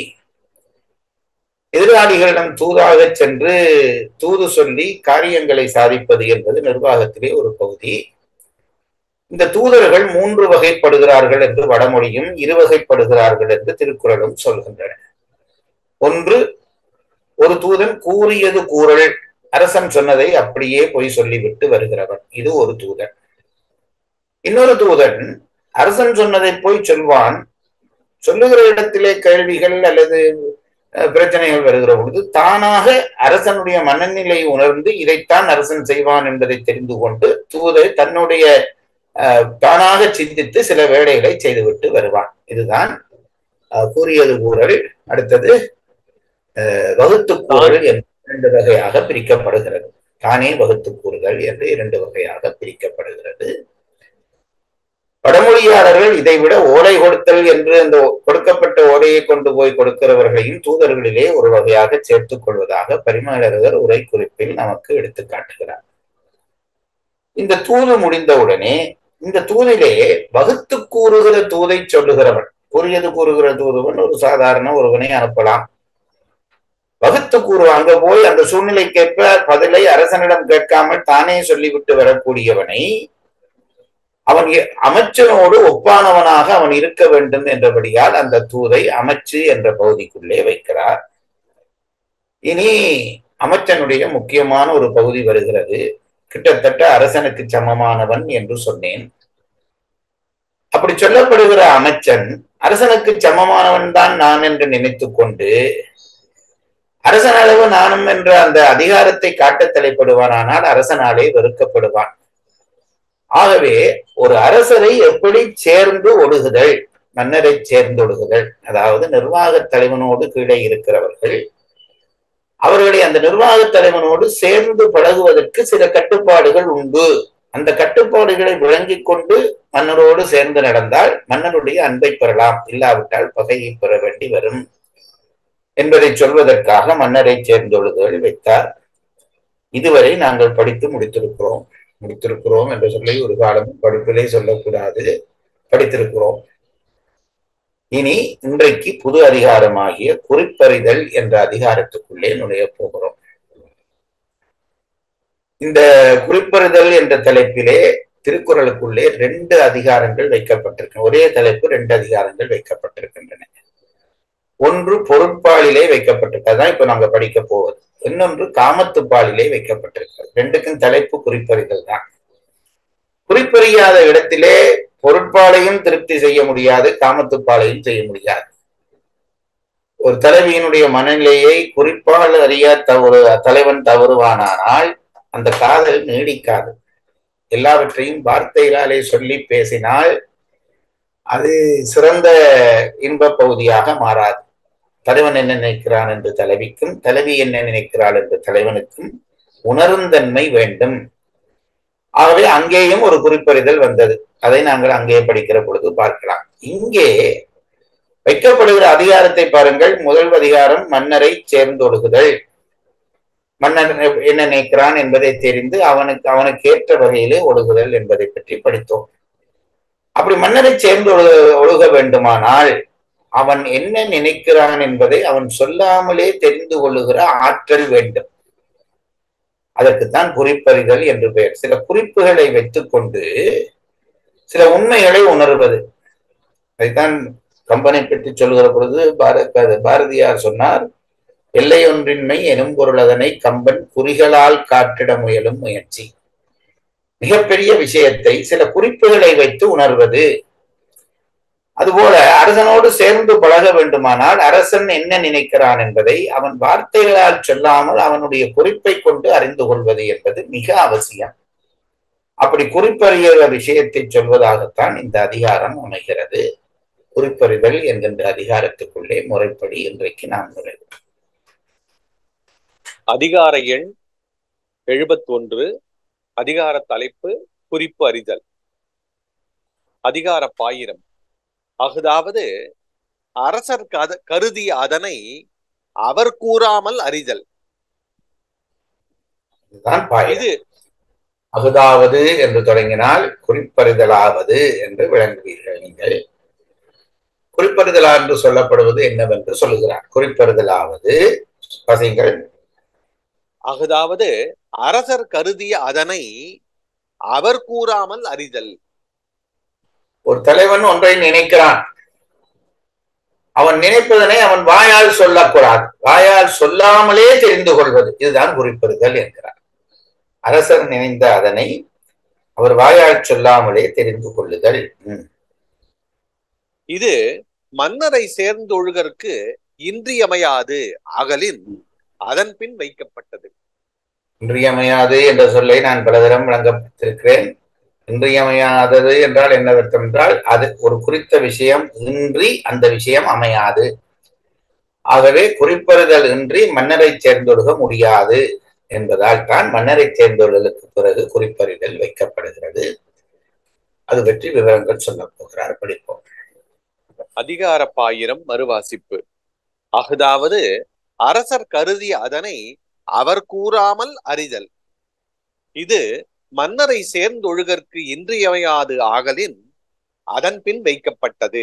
எதிராளிகளிடம் தூதாக சென்று தூது சொல்லி காரியங்களை சாதிப்பது என்பது நிர்வாகத்திலே ஒரு பகுதி இந்த தூதர்கள் மூன்று வகைப்படுகிறார்கள் என்று வடமொழியும் இருவகைப்படுகிறார்கள் என்று திருக்குறளும் சொல்கின்றன ஒன்று ஒரு தூதன் கூறியது கூறல் அரசன் சொன்னதை அப்படியே போய் சொல்லிவிட்டு வருகிறவன் இது ஒரு தூதன் இன்னொரு தூதன் அரசன் சொன்னதை போய் சொல்வான் சொல்லுகிற இடத்திலே கேள்விகள் அல்லது பிரச்சனைகள் வருகிற பொழுது தானாக அரசனுடைய மனநிலை உணர்ந்து இதைத்தான் அரசன் செய்வான் என்பதை தெரிந்து கொண்டு தூதை தன்னுடைய தானாக சிந்தித்து சில வேலைகளை செய்துவிட்டு வருவான் இதுதான் கூறியது கூறல் அடுத்தது வகுத்து கூறல் என்று இரண்டு வகையாக பிரிக்கப்படுகிறது தானே வகுத்து கூறுதல் என்று இரண்டு வகையாக பிரிக்கப்படுகிறது வடமொழியாளர்கள் இதைவிட ஓலை கொடுத்தல் என்று அந்த கொடுக்கப்பட்ட ஓலையை கொண்டு போய் கொடுக்கிறவர்களையும் தூதர்களிலே ஒரு வகையாக சேர்த்துக் கொள்வதாக பரிமாளர்கள் உரை குறிப்பில் நமக்கு எடுத்து காட்டுகிறார் இந்த தூது முடிந்தவுடனே இந்த தூதிலே வகுத்து கூறுகிற தூதை சொல்லுகிறவன் கூறியது கூறுகிற தூதுவன் ஒரு சாதாரண ஒருவனை அனுப்பலாம் வகுத்து கூறுவான் அங்க போய் அந்த சூழ்நிலைக்கேற்ப பதிலை அரசனிடம் கேட்காமல் தானே சொல்லிவிட்டு வரக்கூடியவனை அவன் அமைச்சனோடு ஒப்பானவனாக அவன் இருக்க வேண்டும் என்றபடியால் அந்த தூதை அமைச்சு என்ற பகுதிக்குள்ளே வைக்கிறார் இனி அமைச்சனுடைய முக்கியமான ஒரு பகுதி வருகிறது கிட்டத்தட்ட அரசனுக்கு சமமானவன் என்று சொன்னேன் அப்படி சொல்லப்படுகிற அமைச்சன் அரசனுக்கு சமமானவன் தான் நான் என்று நினைத்து கொண்டு அரசன் அளவு நானும் என்ற அந்த அதிகாரத்தை காட்ட தலைப்படுவானானால் அரசனாலே வெறுக்கப்படுவான் ஆகவே ஒரு அரசரை எப்படி சேர்ந்து ஒழுகுதல் மன்னரை சேர்ந்து ஒழுகுதல் அதாவது நிர்வாக தலைவனோடு கீழே இருக்கிறவர்கள் அவர்களை அந்த நிர்வாக தலைவனோடு சேர்ந்து பழகுவதற்கு சில கட்டுப்பாடுகள் உண்டு அந்த கட்டுப்பாடுகளை விளங்கிக் கொண்டு மன்னரோடு சேர்ந்து நடந்தால் மன்னருடைய அன்பை பெறலாம் இல்லாவிட்டால் பகையை பெற வேண்டி வரும் என்பதை சொல்வதற்காக மன்னரை சேர்ந்தொழுதுகள் வைத்தார் இதுவரை நாங்கள் படித்து முடித்திருக்கிறோம் முடித்திருக்கிறோம் என்ற சொல்லி ஒரு காலமும் படிப்பிலே சொல்லக்கூடாது படித்திருக்கிறோம் இனி இன்றைக்கு புது அதிகாரமாகிய குறிப்பறிதல் என்ற அதிகாரத்துக்குள்ளே நுழைய போகிறோம் இந்த குறிப்பறிதல் என்ற தலைப்பிலே திருக்குறளுக்குள்ளே ரெண்டு அதிகாரங்கள் வைக்கப்பட்டிருக்கின்றன ஒரே தலைப்பு ரெண்டு அதிகாரங்கள் வைக்கப்பட்டிருக்கின்றன ஒன்று பொருட்பாலிலே வைக்கப்பட்டிருக்கு அதான் இப்ப நாங்க படிக்க போவது இன்னொன்று காமத்துப்பாலிலே வைக்கப்பட்டிருக்கிறது ரெண்டுக்கும் தலைப்பு குறிப்பறிதல் தான் குறிப்பறியாத இடத்திலே பொருட்பாலையும் திருப்தி செய்ய முடியாது காமத்துப்பாலையும் செய்ய முடியாது ஒரு தலைவியினுடைய மனநிலையை குறிப்பால் அறிய தவறு தலைவன் தவறுவானானால் அந்த காதல் நீடிக்காது எல்லாவற்றையும் வார்த்தைகளாலே சொல்லி பேசினால் அது சிறந்த இன்ப பகுதியாக மாறாது தலைவன் என்ன நினைக்கிறான் என்று தலைவிக்கும் தலைவி என்ன நினைக்கிறாள் என்று தலைவனுக்கும் உணருந்தன்மை வேண்டும் ஆகவே அங்கேயும் ஒரு குறிப்பறிதல் வந்தது அதை நாங்கள் அங்கே படிக்கிற பொழுது பார்க்கலாம் இங்கே வைக்கப்படுகிற அதிகாரத்தை பாருங்கள் முதல் அதிகாரம் மன்னரை சேர்ந்தொழுகுதல் மன்னர் என்ன நினைக்கிறான் என்பதை தெரிந்து அவனுக்கு அவனுக்கு ஏற்ற வகையிலே ஒழுகுதல் என்பதை பற்றி படித்தோம் அப்படி மன்னரை சேர்ந்து ஒழுக ஒழுக வேண்டுமானால் அவன் என்ன நினைக்கிறான் என்பதை அவன் சொல்லாமலே தெரிந்து கொள்ளுகிற ஆற்றல் வேண்டும் அதற்குத்தான் குறிப்பறிதல் என்று பெயர் சில குறிப்புகளை வைத்துக்கொண்டு சில உண்மைகளை உணர்வது அதைத்தான் கம்பனை பற்றி சொல்லுகிற பொழுது பாரத பாரதியார் சொன்னார் எல்லையொன்றின்மை எனும் பொருள் அதனை கம்பன் குறிகளால் காட்டிட முயலும் முயற்சி மிகப்பெரிய விஷயத்தை சில குறிப்புகளை வைத்து உணர்வது அதுபோல அரசனோடு சேர்ந்து பழக வேண்டுமானால் அரசன் என்ன நினைக்கிறான் என்பதை அவன் வார்த்தைகளால் சொல்லாமல் அவனுடைய குறிப்பை கொண்டு அறிந்து கொள்வது என்பது மிக அவசியம் அப்படி குறிப்பறிகிற விஷயத்தை சொல்வதாகத்தான் இந்த அதிகாரம் அமைகிறது குறிப்பறிதல் என்கின்ற அதிகாரத்துக்குள்ளே முறைப்படி இன்றைக்கு நாம் நுழைவோம் அதிகார எண் எழுபத்தொன்று அதிகார தலைப்பு குறிப்பு அறிதல் அதிகார பாயிரம் அஃதாவது அரசர் கத கருதிய அதனை அவர் கூறாமல் அறிதல் இதுதான் பாயிரம் இது அகுதாவது என்று தொடங்கினால் குறிப்பறிதலாவது என்று விளங்குவீர்கள் நீங்கள் குறிப்பறிதலா என்று சொல்லப்படுவது என்னவென்று சொல்லுகிறார் குறிப்பறிதலாவது பசங்கள் அஃதாவது அரசர் கருதிய அதனை அவர் கூறாமல் அறிதல் ஒரு தலைவன் ஒன்றை நினைக்கிறான் அவன் நினைப்பதனை அவன் வாயால் சொல்லக்கூடாது வாயால் சொல்லாமலே தெரிந்து கொள்வது இதுதான் குறிப்பறிதல் என்கிறார் அரசர் நினைந்த அதனை அவர் வாயால் சொல்லாமலே தெரிந்து கொள்ளுதல் ம். இது மன்னரை சேர்ந்தொழுகற்கு இன்றியமையாது அகலின் அதன் பின் வைக்கப்பட்டது இன்றியமையாது என்ற சொல்லை நான் பலதரம் விளங்கப்பட்டிருக்கிறேன் இன்றியமையாதது என்றால் என்ன அர்த்தம் என்றால் அது ஒரு குறித்த விஷயம் இன்றி அந்த விஷயம் அமையாது ஆகவே குறிப்பறிதல் இன்றி மன்னரை சேர்ந்தொழுக முடியாது என்பதால் தான் மன்னரை சேர்ந்தொழுதலுக்கு பிறகு குறிப்பறிதல் வைக்கப்படுகிறது அது பற்றி விவரங்கள் சொல்லப் போகிறார் படிப்போம் அதிகார பாயிரம் மறுவாசிப்பு அஃதாவது அரசர் கருதிய அதனை அவர் கூறாமல் அறிதல் இது மன்னரை சேர்ந்தொழுகற்கு இன்றியமையாது ஆகலின் அதன் பின் வைக்கப்பட்டது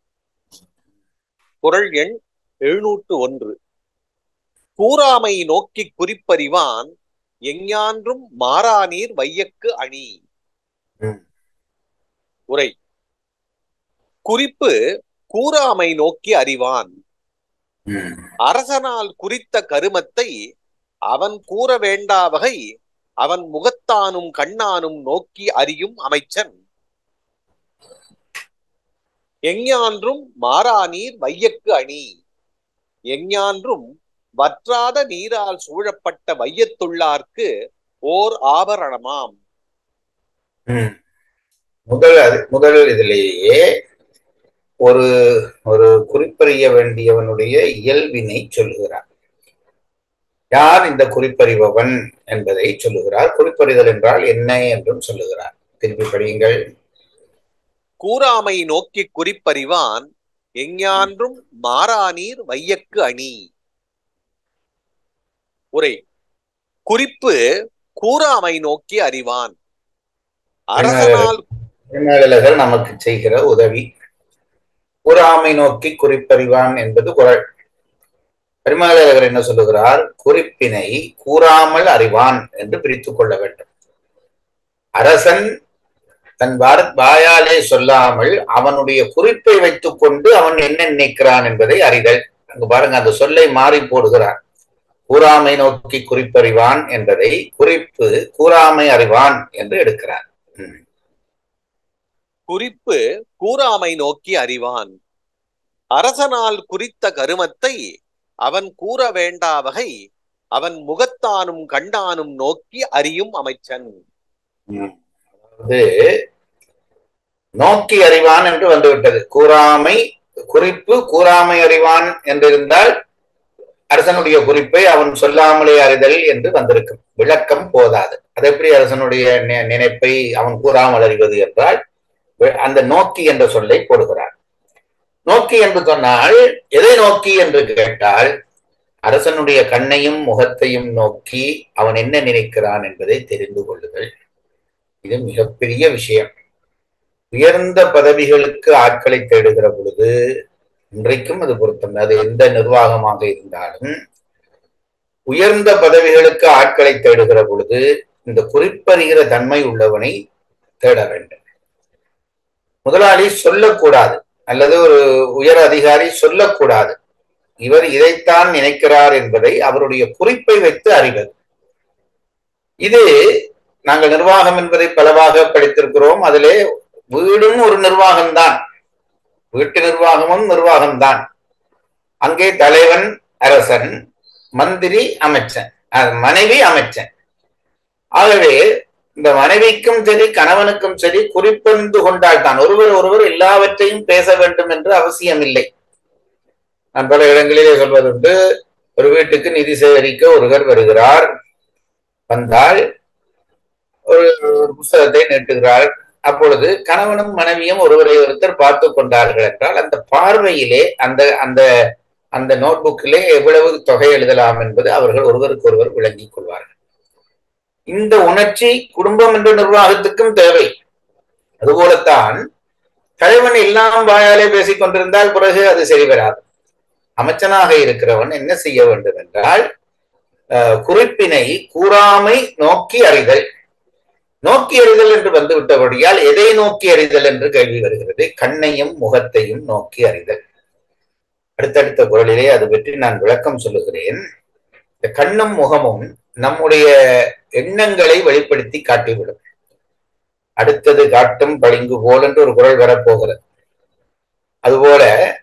குரல் எண் எழுநூற்று ஒன்று கூறாமை நோக்கி குறிப்பறிவான் எஞ்ஞான்றும் மாறாநீர் வையக்கு அணி ம். உரை குறிப்பு கூறாமை நோக்கி அறிவான் ம். அரசனால் குறித்த கருமத்தை அவன் கூற வேண்டா வகை அவன் முகத்தானும் கண்ணானும் நோக்கி அறியும் அமைச்சன் எஞ்ஞான்றும் மாறாநீர் வையக்கு அணி எஞ்ஞான்றும் வற்றாத நீரால் சூழப்பட்ட வையத்துள்ளார்க்கு ஓர் ஆபரணமாம் ம். முதல் அது முதல் இதிலேயே ஒரு ஒரு குறிப்பறிய வேண்டியவனுடைய இயல்பினை சொல்லுகிறார் யார் இந்த குறிப்பறிபவன் என்பதை சொல்லுகிறார் குறிப்பறிதல் என்றால் என்ன என்றும் சொல்லுகிறார் திருப்பி படியுங்கள் கூறாமை நோக்கி குறிப்பறிவான் எஞ்ஞான்றும் மாறாநீர் வையக்கு அணி உரை குறிப்பு கூறாமை நோக்கி அறிவான் அரசனால் மேலழகர் நமக்கு செய்கிற உதவி ஒரு ஆமை நோக்கி குறிப்பறிவான் என்பது குரல் பெருமாளர் என்ன சொல்லுகிறார் குறிப்பினை கூறாமல் அறிவான் என்று பிரித்துக் கொள்ள வேண்டும் அரசன் தன் பாரத் வாயாலே சொல்லாமல் அவனுடைய குறிப்பை வைத்துக் கொண்டு அவன் என்ன நினைக்கிறான் என்பதை அறிதல் அங்கு பாருங்க அந்த சொல்லை மாறி போடுகிறார் கூறாமை நோக்கி குறிப்பறிவான் என்பதை குறிப்பு கூறாமை அறிவான் என்று எடுக்கிறார் ம். குறிப்பு கூறாமை நோக்கி அறிவான் அரசனால் குறித்த கருமத்தை அவன் கூற வேண்டா வகை அவன் முகத்தானும் கண்டானும் நோக்கி அறியும் அமைச்சன் அதாவது நோக்கி அறிவான் என்று வந்துவிட்டது கூறாமை குறிப்பு கூறாமை அறிவான் என்றிருந்தால் அரசனுடைய குறிப்பை அவன் சொல்லாமலே அறிதல் என்று வந்திருக்கும் விளக்கம் போதாது அது எப்படி அரசனுடைய நி- நினைப்பை அவன் கூறாமல் அறிவது என்றால் வி- அந்த நோக்கி என்ற சொல்லை போடுகிறார் நோக்கி என்று சொன்னால் எதை நோக்கி என்று கேட்டால் அரசனுடைய கண்ணையும் முகத்தையும் நோக்கி அவன் என்ன நினைக்கிறான் என்பதை தெரிந்து கொள்ளுதல் இது மிகப்பெரிய விஷயம் உயர்ந்த பதவிகளுக்கு ஆட்களை தேடுகிற பொழுது இன்றைக்கும் அது பொருத்தம் அது எந்த நிர்வாகமாக இருந்தாலும் உயர்ந்த பதவிகளுக்கு ஆட்களை தேடுகிற பொழுது இந்த குறிப்பறிகிற தன்மை உள்ளவனை தேட வேண்டும் முதலாளி சொல்லக்கூடாது அல்லது ஒரு உயர் அதிகாரி சொல்லக்கூடாது இவர் இதைத்தான் நினைக்கிறார் என்பதை அவருடைய குறிப்பை வைத்து அறிவது இது நாங்கள் நிர்வாகம் என்பதை பலவாக படித்திருக்கிறோம் அதிலே வீடும் ஒரு நிர்வாகம்தான் வீட்டு நிர்வாகமும் நிர்வாகம்தான் அங்கே தலைவன் அரசன் மந்திரி அமைச்சன் அஹ், மனைவி அமைச்சன் ஆகவே இந்த மனைவிக்கும் சரி கணவனுக்கும் சரி குறிப்பறிந்து கொண்டால் தான் ஒருவர் ஒருவர் எல்லாவற்றையும் பேச வேண்டும் என்று அவசியம் இல்லை நான் பல இடங்களிலே சொல்வதுண்டு ஒரு வீட்டுக்கு நிதி சேகரிக்க ஒருவர் வருகிறார் வந்தால் ஒரு ஒரு புஸ்தகத்தை நீட்டுகிறார் அப்பொழுது கணவனும் மனைவியும் ஒருவரை ஒருத்தர் பார்த்து கொண்டார்கள் என்றால் அந்த பார்வையிலே அந்த அந்த அந்த நோட்புக்கிலே எவ்வளவு தொகை எழுதலாம் என்பது அவர்கள் ஒருவருக்கு ஒருவர் விளங்கிக் கொள்வார்கள் இந்த உணர்ச்சி குடும்பம் என்ற நிர்வாகத்துக்கும் தேவை அதுபோலத்தான் தலைவன் எல்லாம் வாயாலே பேசிக் கொண்டிருந்தால் பிறகு அது சரி வராது அமைச்சனாக இருக்கிறவன் என்ன செய்ய வேண்டும் என்றால் அஹ், குறிப்பினை கூறாமை நோக்கி அறிதல் நோக்கி அறிதல் என்று வந்து விட்டபடியால் எதை நோக்கி அறிதல் என்று கேள்வி வருகிறது கண்ணையும் முகத்தையும் நோக்கி அறிதல் அடுத்தடுத்த குரலிலே அது பற்றி நான் விளக்கம் சொல்லுகிறேன் இந்த கண்ணும் முகமும் நம்முடைய எண்ணங்களை வெளிப்படுத்தி காட்டிவிடும் அடுத்தது காட்டும் பளிங்கு போல் என்று ஒரு குரல் வரப்போகிறது அதுபோல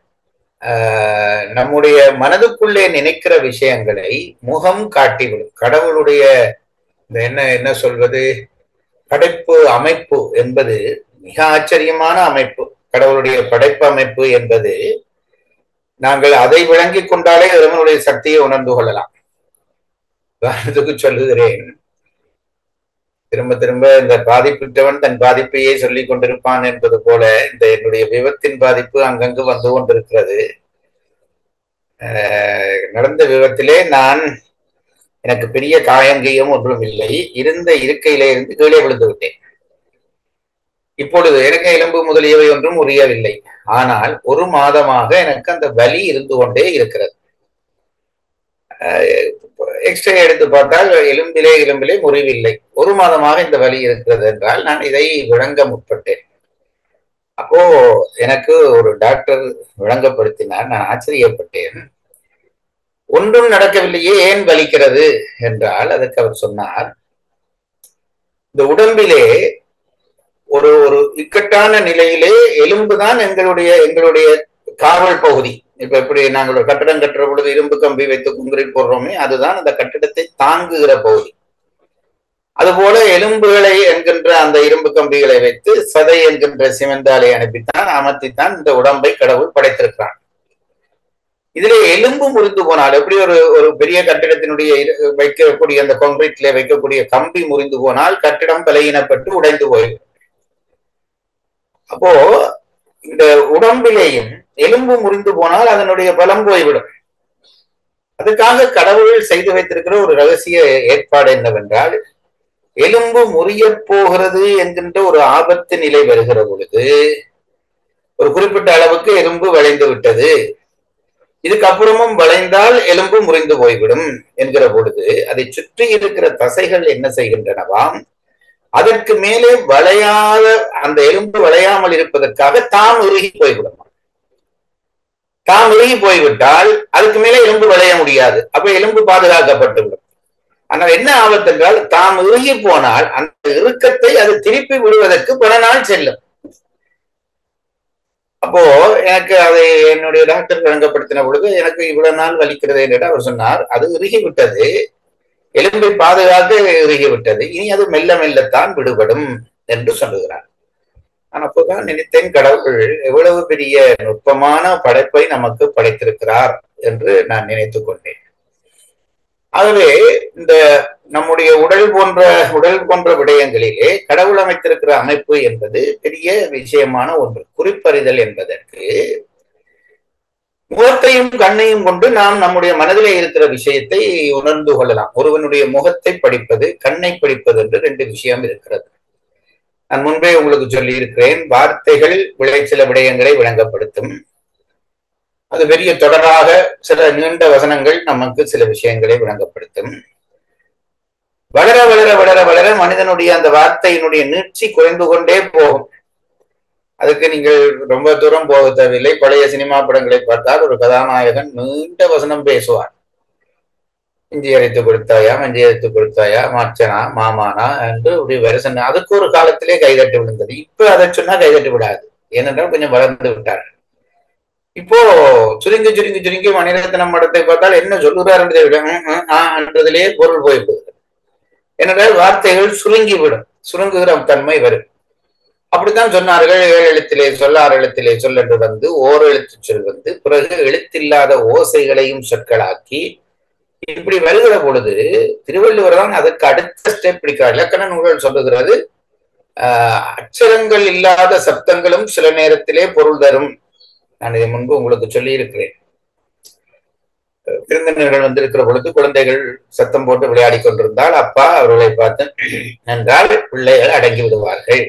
ஆஹ், நம்முடைய மனதுக்குள்ளே நினைக்கிற விஷயங்களை முகம் காட்டிவிடும் கடவுளுடைய இந்த என்ன என்ன சொல்வது படைப்பு அமைப்பு என்பது மிக ஆச்சரியமான அமைப்பு கடவுளுடைய படைப்பு அமைப்பு என்பது நாங்கள் அதை விளங்கிக் கொண்டாலே இறைவனுடைய சக்தியை உணர்ந்து கொள்ளலாம் உதாரணத்துக்கு சொல்லுகிறேன் திரும்ப திரும்ப இந்த பாதிப்பிட்டவன் தன் பாதிப்பையே சொல்லிக் கொண்டிருப்பான் என்பது போல இந்த என்னுடைய விபத்தின் பாதிப்பு அங்கங்கு வந்து கொண்டிருக்கிறது ஆஹ் நடந்த விபத்திலே நான் எனக்கு பெரிய காயங்கையும் ஒன்றும் இல்லை இருந்த இருக்கையிலே இருந்து கீழே விழுந்து விட்டேன் இப்பொழுது எனக்கு எலும்பு முதலியவை ஒன்றும் உரியவில்லை ஆனால் ஒரு மாதமாக எனக்கு அந்த வலி இருந்து கொண்டே இருக்கிறது எக்ஸ்ரே எடுத்து பார்த்தால் எலும்பிலே எலும்பிலே முறிவில்லை ஒரு மாதமாக இந்த வலி இருக்கிறது என்றால் நான் இதை விளங்க முற்பட்டேன் அப்போ எனக்கு ஒரு டாக்டர் விளங்கப்படுத்தினார் நான் ஆச்சரியப்பட்டேன் ஒன்றும் நடக்கவில்லையே ஏன் வலிக்கிறது என்றால் அதுக்கு அவர் சொன்னார் இந்த உடம்பிலே ஒரு ஒரு இக்கட்டான நிலையிலே எலும்புதான் எங்களுடைய எங்களுடைய காவல் பகுதி இப்ப எப்படி நாங்கள் ஒரு கட்டடம் கட்டுற பொழுது இரும்பு கம்பி வைத்து குங்கிரீட் போடுறோமே அதுதான் அந்த கட்டிடத்தை தாங்குகிற பகுதி அதுபோல எலும்புகளை என்கின்ற அந்த இரும்பு கம்பிகளை வைத்து சதை என்கின்ற சிமெண்டாலை அனுப்பித்தான் அமர்த்தித்தான் இந்த உடம்பை கடவுள் படைத்திருக்கிறான் இதுல எலும்பு முறிந்து போனால் எப்படி ஒரு ஒரு பெரிய கட்டிடத்தினுடைய இரு- வைக்கக்கூடிய அந்த கான்கிரீட்ல வைக்கக்கூடிய கம்பி முறிந்து போனால் கட்டிடம் பலகீனப்பட்டு உடைந்து போயிடும் அப்போ இந்த உடம்பிலேயும் எலும்பு முறிந்து போனால் அதனுடைய பலம் போய்விடும் அதுக்காக கடவுள் செய்து வைத்திருக்கிற ஒரு ரகசிய ஏற்பாடு என்னவென்றால் எலும்பு முறியப் போகிறது என்கின்ற ஒரு ஆபத்து நிலை வருகிற பொழுது ஒரு குறிப்பிட்ட அளவுக்கு எலும்பு வளைந்து விட்டது இதுக்கப்புறமும் வளைந்தால் எலும்பு முறிந்து போய்விடும் என்கிற பொழுது அதை சுற்றி இருக்கிற தசைகள் என்ன செய்கின்றனவாம் அதற்கு மேலே வளையாத அந்த எலும்பு வளையாமல் இருப்பதற்காக தாம் உருகி போய்விடும் தாம் உருகி போய்விட்டால் அதுக்கு மேலே எலும்பு வளைய முடியாது அப்ப எலும்பு பாதுகாக்கப்பட்டு விடும் ஆனால் என்ன ஆபத்து என்றால் தாம் உருகி போனால் அந்த இறுக்கத்தை அது திருப்பி விடுவதற்கு பல நாள் செல்லும் அப்போ எனக்கு அதை என்னுடைய டாக்டர் விளங்கப்படுத்தின பொழுது எனக்கு இவ்வளவு நாள் வலிக்கிறது என்று அவர் சொன்னார் அது இறுகி விட்டது எலும்பை பாதுகாக்க இறுகி விட்டது இனி அது மெல்ல மெல்லத்தான் விடுபடும் என்று சொல்லுகிறார் நான் அப்போதான் நினைத்தேன் கடவுள் எவ்வளவு பெரிய நுட்பமான படைப்பை நமக்கு படைத்திருக்கிறார் என்று நான் நினைத்துக் கொண்டேன் ஆகவே இந்த நம்முடைய உடல் போன்ற உடல் போன்ற விடயங்களிலே கடவுள் அமைத்திருக்கிற அமைப்பு என்பது பெரிய விஷயமான ஒன்று குறிப்பறிதல் என்பதற்கு முகத்தையும் கண்ணையும் கொண்டு நாம் நம்முடைய மனதிலே இருக்கிற விஷயத்தை உணர்ந்து கொள்ளலாம் ஒருவனுடைய முகத்தை படிப்பது கண்ணை படிப்பது என்று ரெண்டு விஷயம் இருக்கிறது நான் முன்பே உங்களுக்கு சொல்லி இருக்கிறேன் வார்த்தைகள் விளை சில விடயங்களை விளங்கப்படுத்தும் அது பெரிய தொடராக சில நீண்ட வசனங்கள் நமக்கு சில விஷயங்களை விளங்கப்படுத்தும் வளர வளர வளர வளர மனிதனுடைய அந்த வார்த்தையினுடைய நீட்சி குறைந்து கொண்டே போகும் அதுக்கு நீங்கள் ரொம்ப தூரம் போக தேவையில்லை பழைய சினிமா படங்களை பார்த்தால் ஒரு கதாநாயகன் நீண்ட வசனம் பேசுவார் இஞ்சி அரைத்து கொடுத்தாயா மஞ்சி அரைத்து கொடுத்தாயா மாச்சனா மாமானா என்று இப்படி வருஷம் அதுக்கு ஒரு காலத்திலே கைதட்டி விழுந்தது இப்ப அதை சொன்னா கைதட்டி விடாது ஏனென்றால் கொஞ்சம் வளர்ந்து விட்டார் இப்போ சுருங்கி சுருங்கி சுருங்கி மணிரத்னம் படத்தை பார்த்தால் என்ன சொல்லுறாருன்றதை விட என்றதிலேயே பொருள் போய்விடுது ஏனென்றால் வார்த்தைகள் சுருங்கி விடும் சுருங்குகிற தன்மை வரும் அப்படித்தான் சொன்னார்கள் ஏழு எழுத்திலே சொல் ஆறு எழுத்திலே சொல் என்று வந்து ஓர் எழுத்து சொல் வந்து பிறகு எழுத்தில்லாத ஓசைகளையும் சொற்களாக்கி இப்படி வருகிற பொழுது திருவள்ளுவர் தான் அதுக்கு அடுத்த ஸ்டெப் பிடிக்கிறார் இலக்கண நூல்கள் சொல்லுகிறது ஆஹ் அச்சரங்கள் இல்லாத சப்தங்களும் சில நேரத்திலே பொருள் தரும் நான் இதை முன்பு உங்களுக்கு சொல்லி இருக்கிறேன் விருந்தினர்கள் வந்திருக்கிற பொழுது குழந்தைகள் சத்தம் போட்டு விளையாடி கொண்டிருந்தால் அப்பா அவர்களை பார்த்து என்றால் பிள்ளைகள் அடங்கி விடுவார்கள்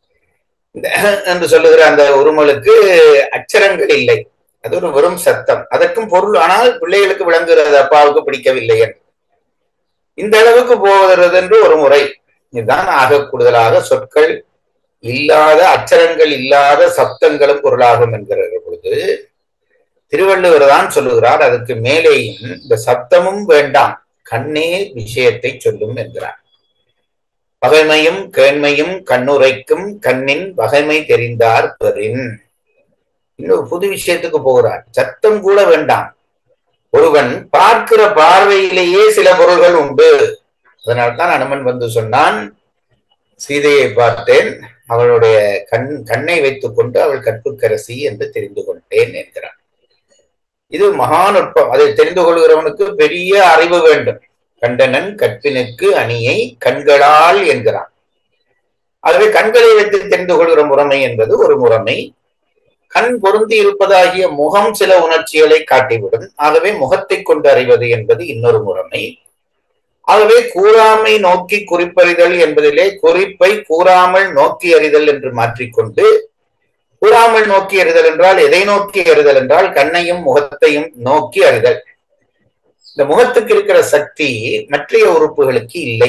என்று சொல்லுகிற அந்த உருமலுக்கு அச்சரங்கள் இல்லை அது ஒரு வெறும் சத்தம் அதற்கும் பொருள் ஆனால் பிள்ளைகளுக்கு விளங்குகிறது அப்பாவுக்கு பிடிக்கவில்லை என்று இந்த அளவுக்கு போகிறது என்று ஒரு முறை இதுதான் ஆக கூடுதலாக சொற்கள் இல்லாத அச்சரங்கள் இல்லாத சப்தங்களும் பொருளாகும் என்கிற பொழுது திருவள்ளுவர் தான் சொல்லுகிறார் அதுக்கு மேலேயும் இந்த சப்தமும் வேண்டாம் கண்ணே விஷயத்தை சொல்லும் என்கிறார் பகைமையும் கேண்மையும் கண்ணுரைக்கும் கண்ணின் வகைமை தெரிந்தார் பெறின் இன்னொரு புது விஷயத்துக்கு போகிறார் சத்தம் கூட வேண்டாம் ஒருவன் பார்க்கிற பார்வையிலேயே சில பொருள்கள் உண்டு அதனால்தான் அனுமன் வந்து சொன்னான் சீதையை பார்த்தேன் அவளுடைய கண் கண்ணை வைத்துக் கொண்டு அவள் கற்புக்கரசி என்று தெரிந்து கொண்டேன் என்கிறான் இது மகாநுட்பம் அதை தெரிந்து கொள்கிறவனுக்கு பெரிய அறிவு வேண்டும் கண்டனன் கற்பினுக்கு அணியை கண்களால் என்கிறான் ஆகவே கண்களை வைத்து தெரிந்து கொள்கிற முறைமை என்பது ஒரு முறைமை கண் பொருந்தி இருப்பதாகிய முகம் சில உணர்ச்சிகளை காட்டிவிடும் ஆகவே முகத்தை கொண்டு அறிவது என்பது இன்னொரு முறைமை ஆகவே கூறாமை நோக்கி குறிப்பறிதல் என்பதிலே குறிப்பை கூறாமல் நோக்கி அறிதல் என்று மாற்றிக்கொண்டு கூறாமல் நோக்கி அறிதல் என்றால் எதை நோக்கி அறிதல் என்றால் கண்ணையும் முகத்தையும் நோக்கி அறிதல் இந்த முகத்துக்கு இருக்கிற சக்தி மற்றைய உறுப்புகளுக்கு இல்லை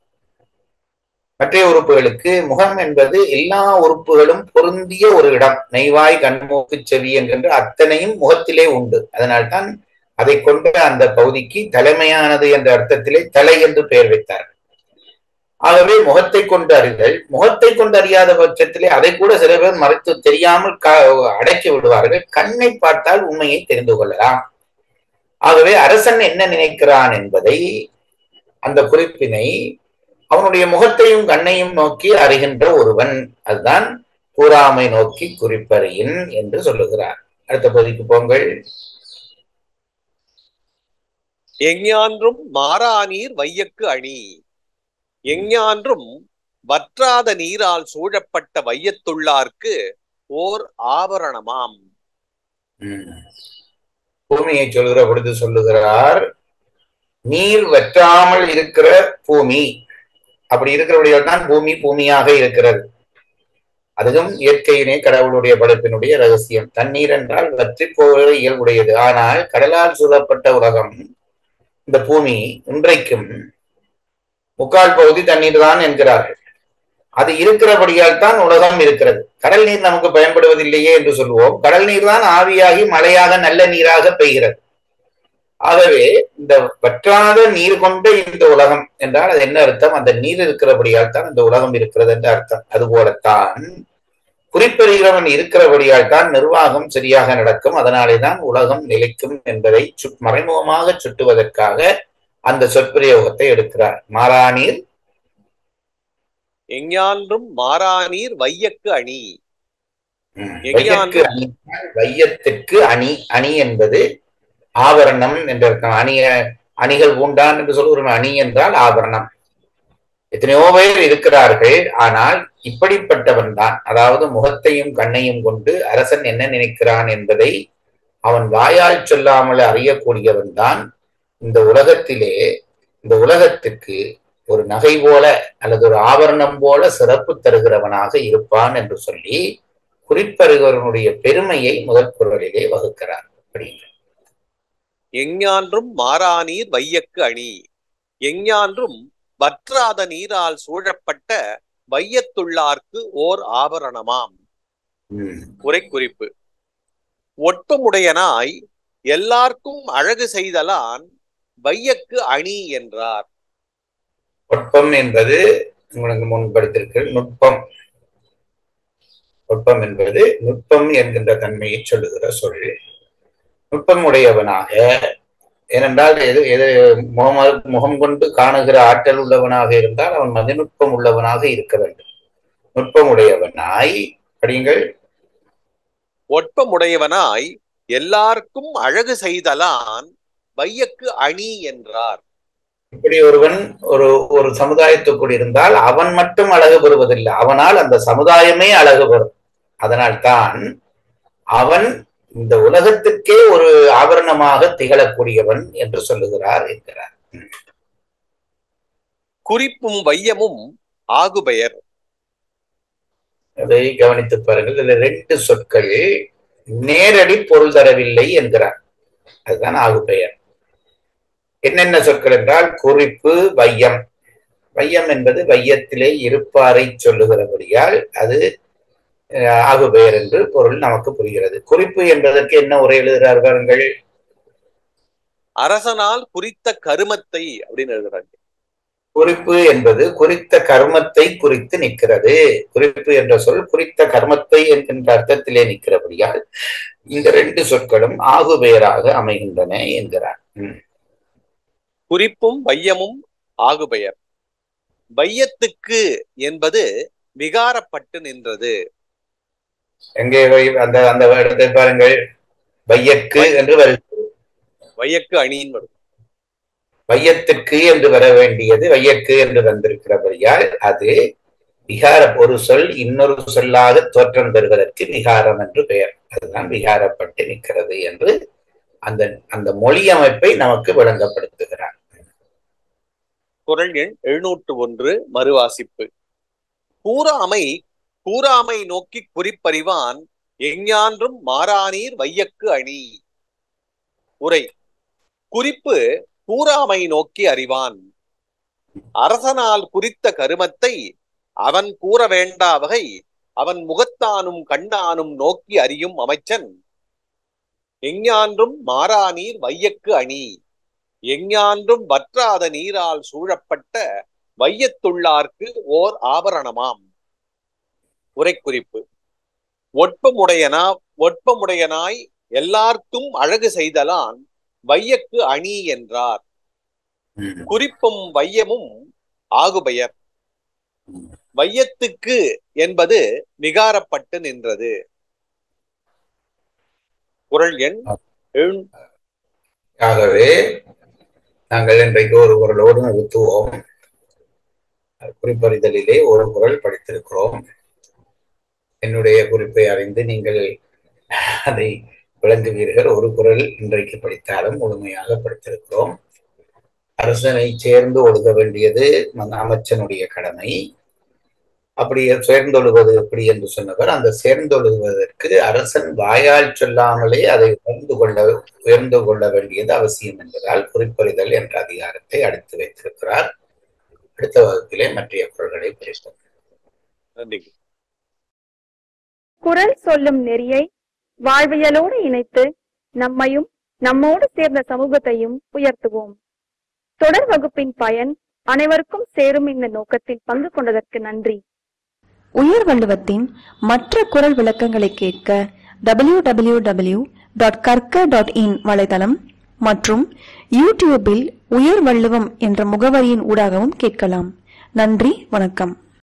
மற்றைய உறுப்புகளுக்கு முகம் என்பது எல்லா உறுப்புகளும் பொருந்திய ஒரு இடம் நெய்வாய் கண்மூக்கு செவி என்கின்ற அத்தனையும் முகத்திலே உண்டு அதனால்தான் அதை கொண்ட அந்த பகுதிக்கு தலைமையானது என்ற அர்த்தத்திலே தலை என்று பெயர் வைத்தார் ஆகவே முகத்தை கொண்டு அறிதல் முகத்தை கொண்டு அறியாத பட்சத்திலே அதை கூட சில பேர் மறைத்து தெரியாமல் அடக்கி விடுவார்கள் கண்ணை பார்த்தால் உண்மையை தெரிந்து கொள்ளலாம் ஆகவே அரசன் என்ன நினைக்கிறான் என்பதை அந்த குறிப்பினை அவனுடைய முகத்தையும் கண்ணையும் நோக்கி அறிகின்ற ஒருவன் அதுதான் கூறாமை நோக்கி குறிப்பறியின் என்று சொல்லுகிறார் அடுத்த பகுதிக்கு போங்கள் எஞ்ஞான்றும் மாறா நீர் வையக்கு அணி எஞ்ஞான்றும் வற்றாத நீரால் சூழப்பட்ட வையத்துள்ளார்க்கு ஓர் ஆபரணமாம் பூமியை சொல்கிற பொழுது சொல்லுகிறார் நீர் வற்றாமல் இருக்கிற பூமி அப்படி இருக்கிறபடியால் தான் பூமி பூமியாக இருக்கிறது அதுவும் இயற்கையினே கடவுளுடைய படைப்பினுடைய ரகசியம் தண்ணீர் என்றால் வற்றி போகிற இயல்புடையது ஆனால் கடலால் சூழப்பட்ட உலகம் இந்த பூமி இன்றைக்கும் முக்கால் பகுதி தண்ணீர் தான் என்கிறார்கள் அது இருக்கிறபடியால் தான் உலகம் இருக்கிறது கடல் நீர் நமக்கு பயன்படுவதில்லையே என்று சொல்லுவோம் கடல் நீர் தான் ஆவியாகி மழையாக நல்ல நீராக பெய்கிறது ஆகவே இந்த வற்றாத நீர் கொண்ட இந்த உலகம் என்றால் அது என்ன அர்த்தம் அந்த நீர் இருக்கிறபடியால் தான் இந்த உலகம் இருக்கிறது என்ற அர்த்தம் அதுபோலத்தான் குறிப்பறிகிறவன் இருக்கிறபடியால் தான் நிர்வாகம் சரியாக நடக்கும் அதனாலே தான் உலகம் நிலைக்கும் என்பதை சு- மறைமுகமாக சுட்டுவதற்காக அந்த சொற்பிரயோகத்தை எடுக்கிறார் மாறானீர் எஞ்ஞான்றும் மாறாநீர் வையக்கு அணி ம், எஞ்ஞான் வையக்கு அணி வையத்திற்கு அணி அணி என்பது ஆபரணம் என்று இருக்கும் அணிய அணிகள் உண்டான் என்று சொல்லுகிறோம் அணி என்றால் ஆபரணம் எத்தனையோ பேர் இருக்கிறார்கள் ஆனால் இப்படிப்பட்டவன் தான் அதாவது முகத்தையும் கண்ணையும் கொண்டு அரசன் என்ன நினைக்கிறான் என்பதை அவன் வாயால் சொல்லாமல் அறியக்கூடியவன் தான் இந்த உலகத்திலே இந்த உலகத்துக்கு ஒரு நகை போல அல்லது ஒரு ஆபரணம் போல சிறப்பு தருகிறவனாக இருப்பான் என்று சொல்லி குறிப்பறிவனுடைய பெருமையை முதல் குரலிலே வகுக்கிறார் அப்படிங்கிற எஞ்ஞான்றும் மாறாநீர் வையக்கு அணி எஞ்ஞான்றும் வற்றாத நீரால் சூழப்பட்ட வையத்துள்ளார்க்கு ஓர் ஆபரணமாம் ம். உரை குறிப்பு ஒட்பமுடையனாய் எல்லார்க்கும் அழகு செய்தலான் வையக்கு அணி என்றார் ஒட்பம் என்பது உங்களுக்கு முன் படித்திருக்கிற நுட்பம் ஒட்பம் என்பது நுட்பம் என்கின்ற தன்மையை சொல்லுகிற சொல் நுட்பம் உடையவனாக ஏனென்றால் எது எது முகம் முகம் கொண்டு காணுகிற ஆற்றல் உள்ளவனாக இருந்தால் அவன் மதிநுட்பம் உள்ளவனாக இருக்க வேண்டும் நுட்பம் உடையவனாய் படியுங்கள் ஒட்பமுடையவனாய் எல்லார்க்கும் அழகு செய்தலான் வையக்கு அணி என்றார் இப்படி ஒருவன் ஒரு ஒரு சமுதாயத்துக்குள் இருந்தால் அவன் மட்டும் அழகு பெறுவதில்லை அவனால் அந்த சமுதாயமே அழகு பெறும் அதனால் தான் அவன் இந்த உலகத்துக்கே ஒரு ஆபரணமாக திகழக்கூடியவன் என்று சொல்லுகிறார் என்கிறார் குறிப்பும் வையமும் ஆகுபெயர் அதை கவனித்து பாருங்கள் இதுல ரெண்டு சொற்கள் நேரடி பொருள் தரவில்லை என்கிறார் அதுதான் ஆகுபெயர் என்னென்ன சொற்கள் என்றால் குறிப்பு வையம் வையம் என்பது வையத்திலே இருப்பாரை சொல்லுகிறபடியால் அது அஹ், ஆகுபெயர் என்று பொருள் நமக்கு புரிகிறது குறிப்பு என்பதற்கு என்ன உரை எழுதுகிறார் பாருங்கள் அரசனால் குறித்த கருமத்தை அப்படின்னு எழுதுறாங்க குறிப்பு என்பது குறித்த கர்மத்தை குறித்து நிற்கிறது குறிப்பு என்ற சொல் குறித்த கர்மத்தை என்கின்ற அர்த்தத்திலே நிற்கிறபடியால் இந்த ரெண்டு சொற்களும் ஆகுபெயராக அமைகின்றன என்கிறார் ம். குறிப்பும் வையமும் ஆகுபெயர் வையத்துக்கு என்பது விகாரப்பட்டு நின்றது எங்கே வை- அந்த அந்த இடத்தை பாருங்கள் வையக்கு என்று வருகிறது வையக்கு அணின்னு வரும் வையத்திற்கு என்று வர வேண்டியது வையக்கு என்று வந்திருக்கிறபடியால் அது விகார ஒரு சொல் இன்னொரு சொல்லாக தோற்றம் பெறுவதற்கு விகாரம் என்று பெயர் அதுதான் விகாரப்பட்டு நிற்கிறது என்று அந்த அந்த மொழி அமைப்பை நமக்கு விளங்கப்படுத்துகிறார் குரல் எண் எழுநூற்று ஒன்று மறுவாசிப்பு கூறாமை கூறாமை நோக்கி குறிப்பறிவான் எஞ்ஞான்றும் மாறானீர் வையக்கு அணி உரை குறிப்பு கூறாமை நோக்கி அறிவான் அரசனால் குறித்த கருமத்தை அவன் கூற வேண்டா வகை அவன் முகத்தானும் கண்ணானும் நோக்கி அறியும் அமைச்சன் எஞ்ஞான்றும் மாறாநீர் வையக்கு அணி எஞ்ஞான்றும் வற்றாத நீரால் சூழப்பட்ட வையத்துள்ளார்க்கு ஓர் ஆபரணமாம் உரைக்குறிப்பு ஒட்பமுடையனா ஒட்பமுடையனாய் எல்லார்க்கும் அழகு செய்தலான் வையக்கு அணி என்றார் ம். குறிப்பும் வையமும் ஆகுபெயர் வையத்துக்கு என்பது விகாரப்பட்டு நின்றது குரல் எண் எழு- ஆகவே நாங்கள் இன்றைக்கு ஒரு குரலோடு நிறுத்துவோம் குறிப்பறிதலிலே ஒரு குரல் படித்திருக்கிறோம் என்னுடைய குறிப்பை அறிந்து நீங்கள் அதை விளங்குவீர்கள் ஒரு குரல் இன்றைக்கு படித்தாலும் முழுமையாக படித்திருக்கிறோம் அரசனை சேர்ந்து ஒழுக வேண்டியது மன்ன- அமைச்சனுடைய கடமை அப்படி சேர்ந்தொழுவது எப்படி என்று சொன்னவர் அந்த சேர்ந்தொழுவதற்கு அரசன் வாயால் சொல்லாமலே அதை உணர்ந்து கொள்ள உயர்ந்து கொள்ள வேண்டியது அவசியம் என்பதால் குறிப்பறிதல் என்ற அதிகாரத்தை அடுத்து வைத்திருக்கிறார் அடுத்த வகுப்பிலே மற்றைய குரல்களை பேசுவோம் நன்றி குரல் சொல்லும் நெறியை வாழ்வியலோடு இணைத்து நம்மையும் நம்மோடு சேர்ந்த சமூகத்தையும் உயர்த்துவோம் தொடர் வகுப்பின் பயன் அனைவருக்கும் சேரும் இந்த நோக்கத்தில் பங்கு கொண்டதற்கு நன்றி உயர் வள்ளுவத்தின் மற்ற குரல் விளக்கங்களை கேட்க டபிள்யூ டபிள்யூ டபிள்யூ டாட் கற்க டாட் இன் வலைதளம் மற்றும் யூடியூபில் உயர் வள்ளுவம் என்ற முகவரியின் ஊடாகவும் கேட்கலாம் நன்றி வணக்கம்